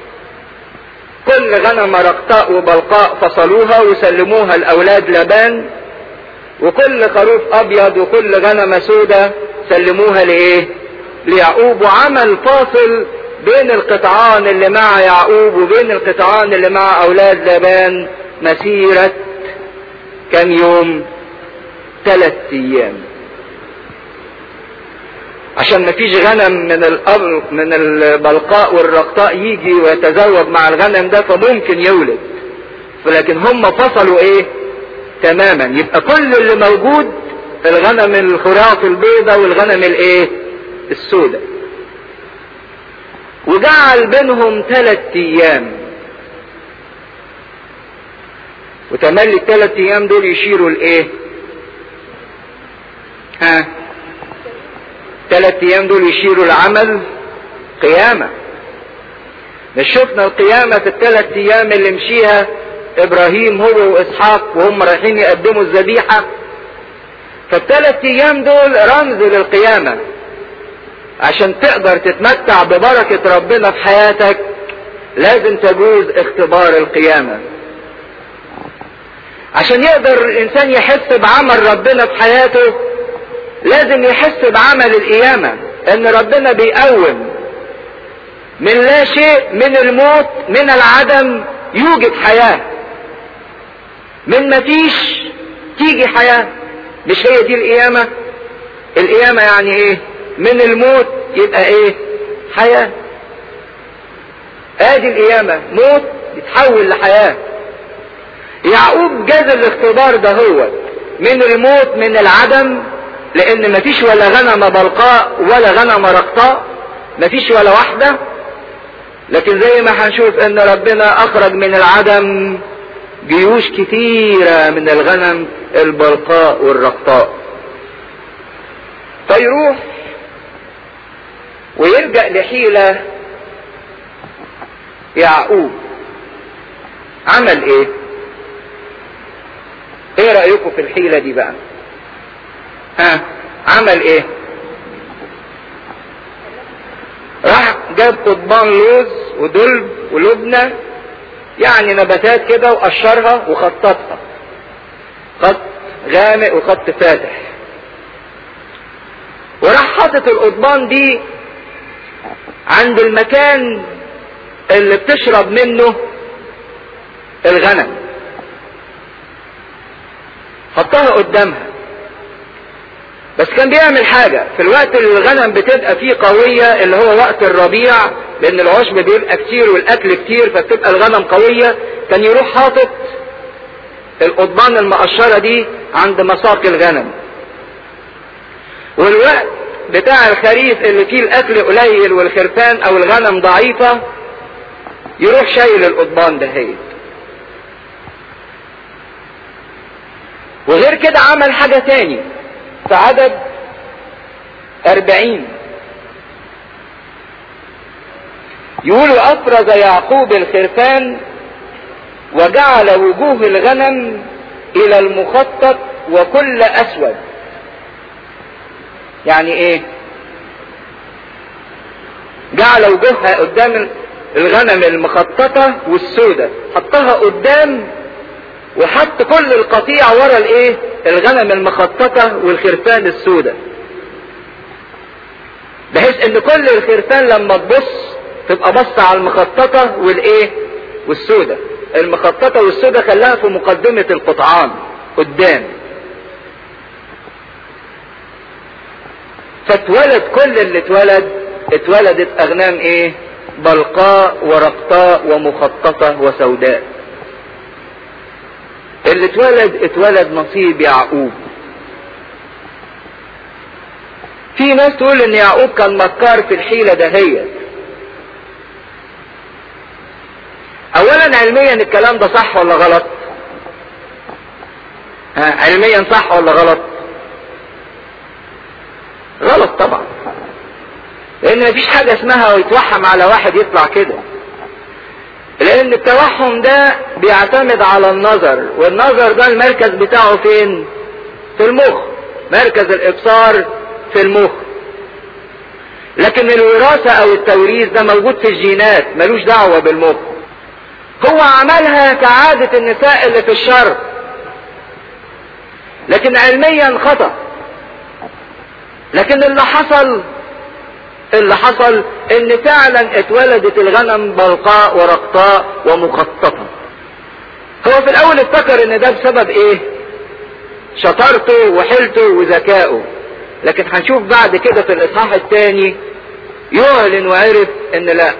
كل غنم رقطاء وبلقاء فصلوها وسلموها لاولاد لبان وكل خروف ابيض وكل غنمة سودة سلموها لايه ليعقوب وعمل فاصل بين القطعان اللي مع يعقوب وبين القطعان اللي مع اولاد لبان مسيرة كم يوم ثلاث ايام عشان ما فيش غنم من الأب من البلقاء والرقطاء يجي ويتزوج مع الغنم ده فممكن يولد ولكن هم فصلوا ايه تماما يبقى كل اللي موجود الغنم الخراف البيضة والغنم الايه السوداء وجعل بينهم ثلاث ايام وتملي الثلاث ايام دول يشيروا لايه ها ثلاث ايام دول يشيروا لعمل قيامة مش شفنا القيامة في الثلاث ايام اللي مشيها ابراهيم هو واسحاق وهم رايحين يقدموا الذبيحة فالثلاث ايام دول رمز للقيامة عشان تقدر تتمتع ببركة ربنا في حياتك لازم تجوز اختبار القيامة عشان يقدر الانسان يحس بعمل ربنا في حياته لازم يحس بعمل القيامة ان ربنا بيقوم من لا شيء من الموت من العدم يوجد حياة من مفيش تيجي حياة مش هي دي القيامة القيامة يعني ايه من الموت يبقى ايه حياة ادي القيامة موت يتحول لحياة يعقوب جاز الاختبار ده هو من الموت من العدم لان مفيش ولا غنم بلقاء ولا غنم رقطاء مفيش ولا واحدة لكن زي ما هنشوف ان ربنا اخرج من العدم جيوش كتيرة من الغنم البلقاء والرقطاء فيروح ويلجأ لحيلة يعقوب عمل ايه ايه رأيكم في الحيلة دي بقى ها عمل ايه راح جاب قضبان لوز ودلب ولبنة يعني نباتات كده وقشرها وخططها خط غامق وخط فاتح وراح حاطط القضبان دي عند المكان اللي بتشرب منه الغنم حطها قدامها بس كان بيعمل حاجة في الوقت اللي الغنم بتبقى فيه قوية اللي هو وقت الربيع لان العشب بيبقى كتير والاكل كتير فبتبقى الغنم قوية كان يروح حاطط القضبان المقشرة دي عند مساق الغنم والوقت بتاع الخريف اللي فيه الاكل قليل والخرفان او الغنم ضعيفة يروح شايل القضبان دهيت وغير كده عمل حاجة تاني في عدد أربعين يقولوا أفرز يعقوب الخرفان وجعل وجوه الغنم إلى المخطط وكل أسود يعني إيه جعل وجوهها قدام الغنم المخططة والسودة حطها قدام وحط كل القطيع ورا الايه الغنم المخططة والخرفان السوداء بحيث ان كل الخرفان لما تبص تبقى بص على المخططة والايه والسوداء المخططة والسوداء خلاها في مقدمة القطعان قدام فاتولد كل اللي اتولد اتولدت اغنام ايه بلقاء ورقطاء ومخططة وسوداء اللي اتولد اتولد نصيب يعقوب في ناس تقول ان يعقوب كان مكار في الحيلة دهيت اولا علميا الكلام ده صح ولا غلط ها علميا صح ولا غلط غلط طبعا لان مفيش حاجة اسمها يتوحم على واحد يطلع كده لان التوحم ده بيعتمد على النظر والنظر ده المركز بتاعه فين في المخ مركز الابصار في المخ لكن الوراثة او التوريث ده موجود في الجينات ملوش دعوة بالمخ هو عملها كعادة النساء اللي في الشرق لكن علميا خطأ لكن اللي حصل اللي حصل ان فعلا اتولدت الغنم بلقاء ورقطاء ومخططة هو في الاول افتكر ان ده بسبب ايه شطارته وحيلته وذكائه لكن هنشوف بعد كده في الاصحاح الثاني يعلن وعرف ان لا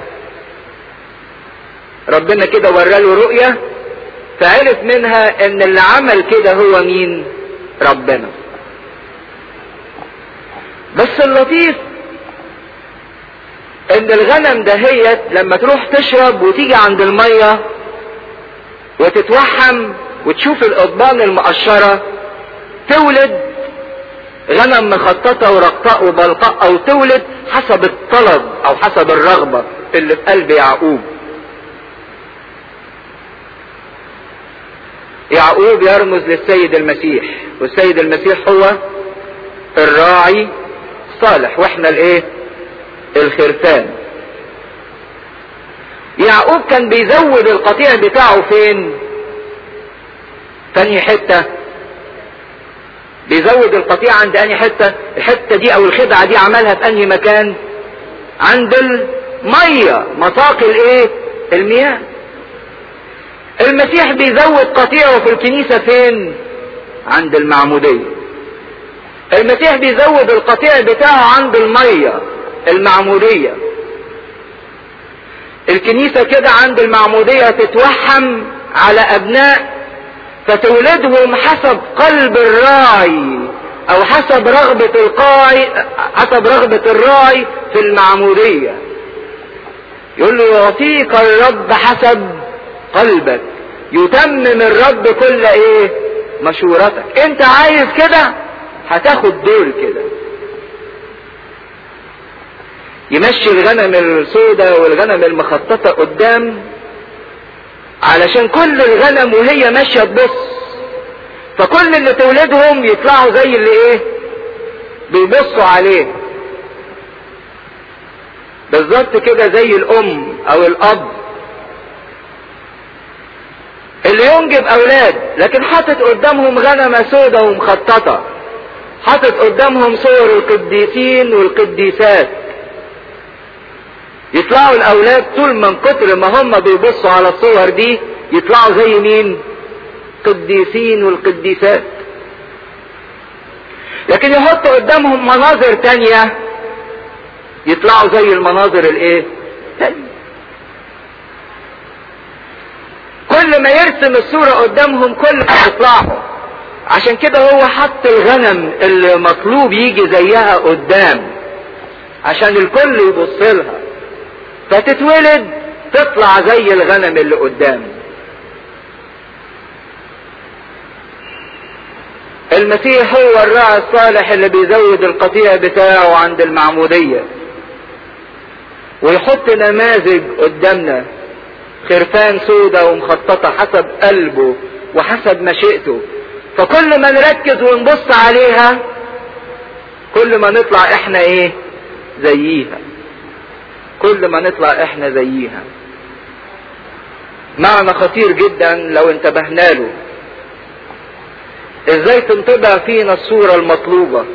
ربنا كده وراله رؤية فعرف منها ان اللي عمل كده هو مين ربنا بس اللطيف ان الغنم دهيت لما تروح تشرب وتيجي عند المية وتتوحم وتشوف القضبان المقشرة تولد غنم مخططة ورقطاء وبلقاء او تولد حسب الطلب او حسب الرغبة اللي في قلب يعقوب يعقوب يرمز للسيد المسيح والسيد المسيح هو الراعي الصالح واحنا الايه الخرفان يعقوب كان بيزود القطيع بتاعه فين تاني حتة بيزود القطيع عند انهي حتة الحتة دي او الخدعة دي عملها في انهي مكان عند المية مساق الايه المياه المسيح بيزود قطيعه في الكنيسة فين عند المعمودية المسيح بيزود القطيع بتاعه عند المية المعمودية الكنيسة كده عند المعمودية تتوحم على ابناء فتولدهم حسب قلب الراعي او حسب رغبة القاعي حسب رغبة الراعي في المعمودية يقول له يعطيك الرب حسب قلبك يتمم الرب كل ايه مشورتك انت عايز كده هتاخد دول كده يمشي الغنم السوداء والغنم المخططة قدام علشان كل الغنم وهي ماشية تبص فكل اللي تولدهم يطلعوا زي اللي ايه بيبصوا عليه بالظبط كده زي الام او الاب اللي ينجب اولاد لكن حاطط قدامهم غنمة سودة ومخططة حاطط قدامهم صور القديسين والقديسات يطلعوا الاولاد طول من كتر ما هم بيبصوا على الصور دي يطلعوا زي مين قديسين والقديسات لكن يحطوا قدامهم مناظر تانية يطلعوا زي المناظر الايه تانية كل ما يرسم الصورة قدامهم كل ما يطلعوا عشان كده هو حط الغنم اللي مطلوب يجي زيها قدام عشان الكل يبص لها فتتولد تطلع زي الغنم اللي قدام المسيح هو الراعي الصالح اللي بيزود القطيع بتاعه عند المعمودية ويحط نماذج قدامنا خرفان سودة ومخططة حسب قلبه وحسب مشيئته فكل ما نركز ونبص عليها كل ما نطلع احنا ايه زيها كل ما نطلع احنا زيها معنى خطير جدا لو انتبهنا له ازاي تنطبع فينا الصورة المطلوبة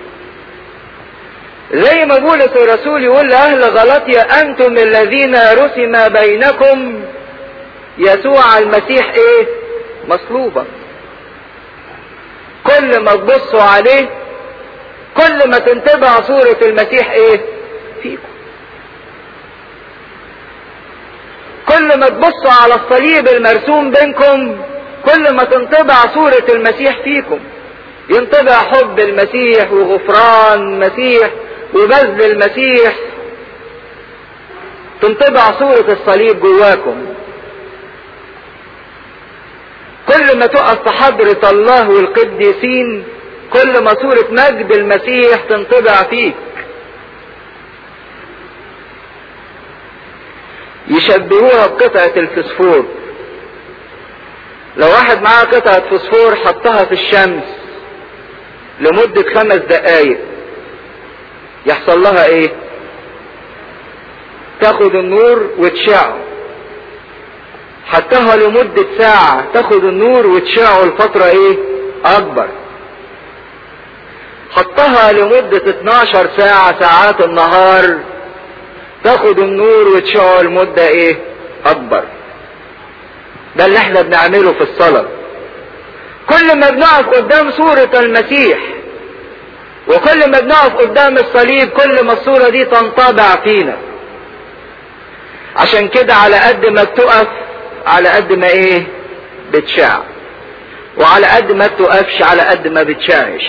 زي ما بولس الرسول يقول لأهل غلطية أنتم الذين رسم بينكم يسوع المسيح إيه؟ مصلوبا. كل ما تبصوا عليه كل ما تنطبع صورة المسيح إيه؟ فيكم. كل ما تبصوا على الصليب المرسوم بينكم كل ما تنطبع صورة المسيح فيكم ينطبع حب المسيح وغفران المسيح وبذل المسيح تنطبع صورة الصليب جواكم كل ما تقف في حضرة الله والقديسين كل ما صورة مجد المسيح تنطبع فيك يشبهوها بقطعة الفسفور لو واحد معاه قطعة فسفور حطها في الشمس لمدة خمس دقايق يحصل لها ايه تاخد النور وتشعه حطها لمدة ساعة تاخد النور وتشعه لفترة ايه اكبر حطها لمدة 12 ساعة ساعات النهار تاخد النور وتشعه لمدة ايه اكبر ده اللي احنا بنعمله في الصلاة كل ما بنقف قدام صورة المسيح وكل ما بنقف قدام الصليب كل ما الصورة دي تنطبع فينا عشان كده على قد ما بتقف على قد ما ايه بتشع وعلى قد ما بتقفش على قد ما بتشعش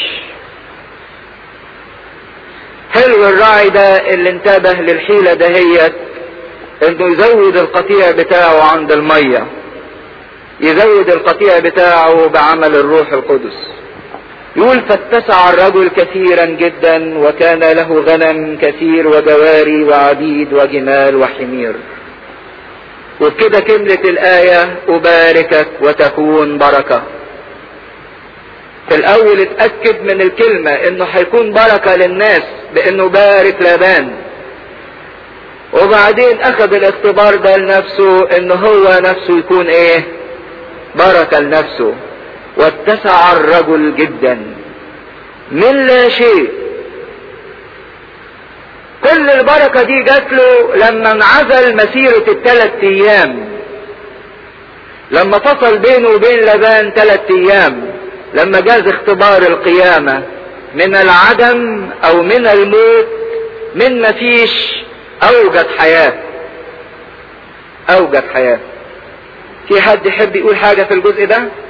حلو الراعي ده اللي انتبه للحيلة دهيت انه يزود القطيع بتاعه عند المية يزود القطيع بتاعه بعمل الروح القدس يقول فاتسع الرجل كثيرا جدا وكان له غنم كثير وجواري وعبيد وجمال وحمير وبكده كملت الآية أباركك وتكون بركة في الأول اتأكد من الكلمة إنه هيكون بركة للناس بإنه بارك لابان وبعدين أخذ الاختبار ده لنفسه إنه هو نفسه يكون إيه؟ بركة لنفسه واتسع الرجل جدا من لا شيء كل البركة دي جات له لما انعزل مسيرة الثلاث ايام لما فصل بينه وبين لبان ثلاث ايام لما جاز اختبار القيامة من العدم او من الموت من مفيش اوجد حياة اوجد حياة في حد يحب يقول حاجة في الجزء ده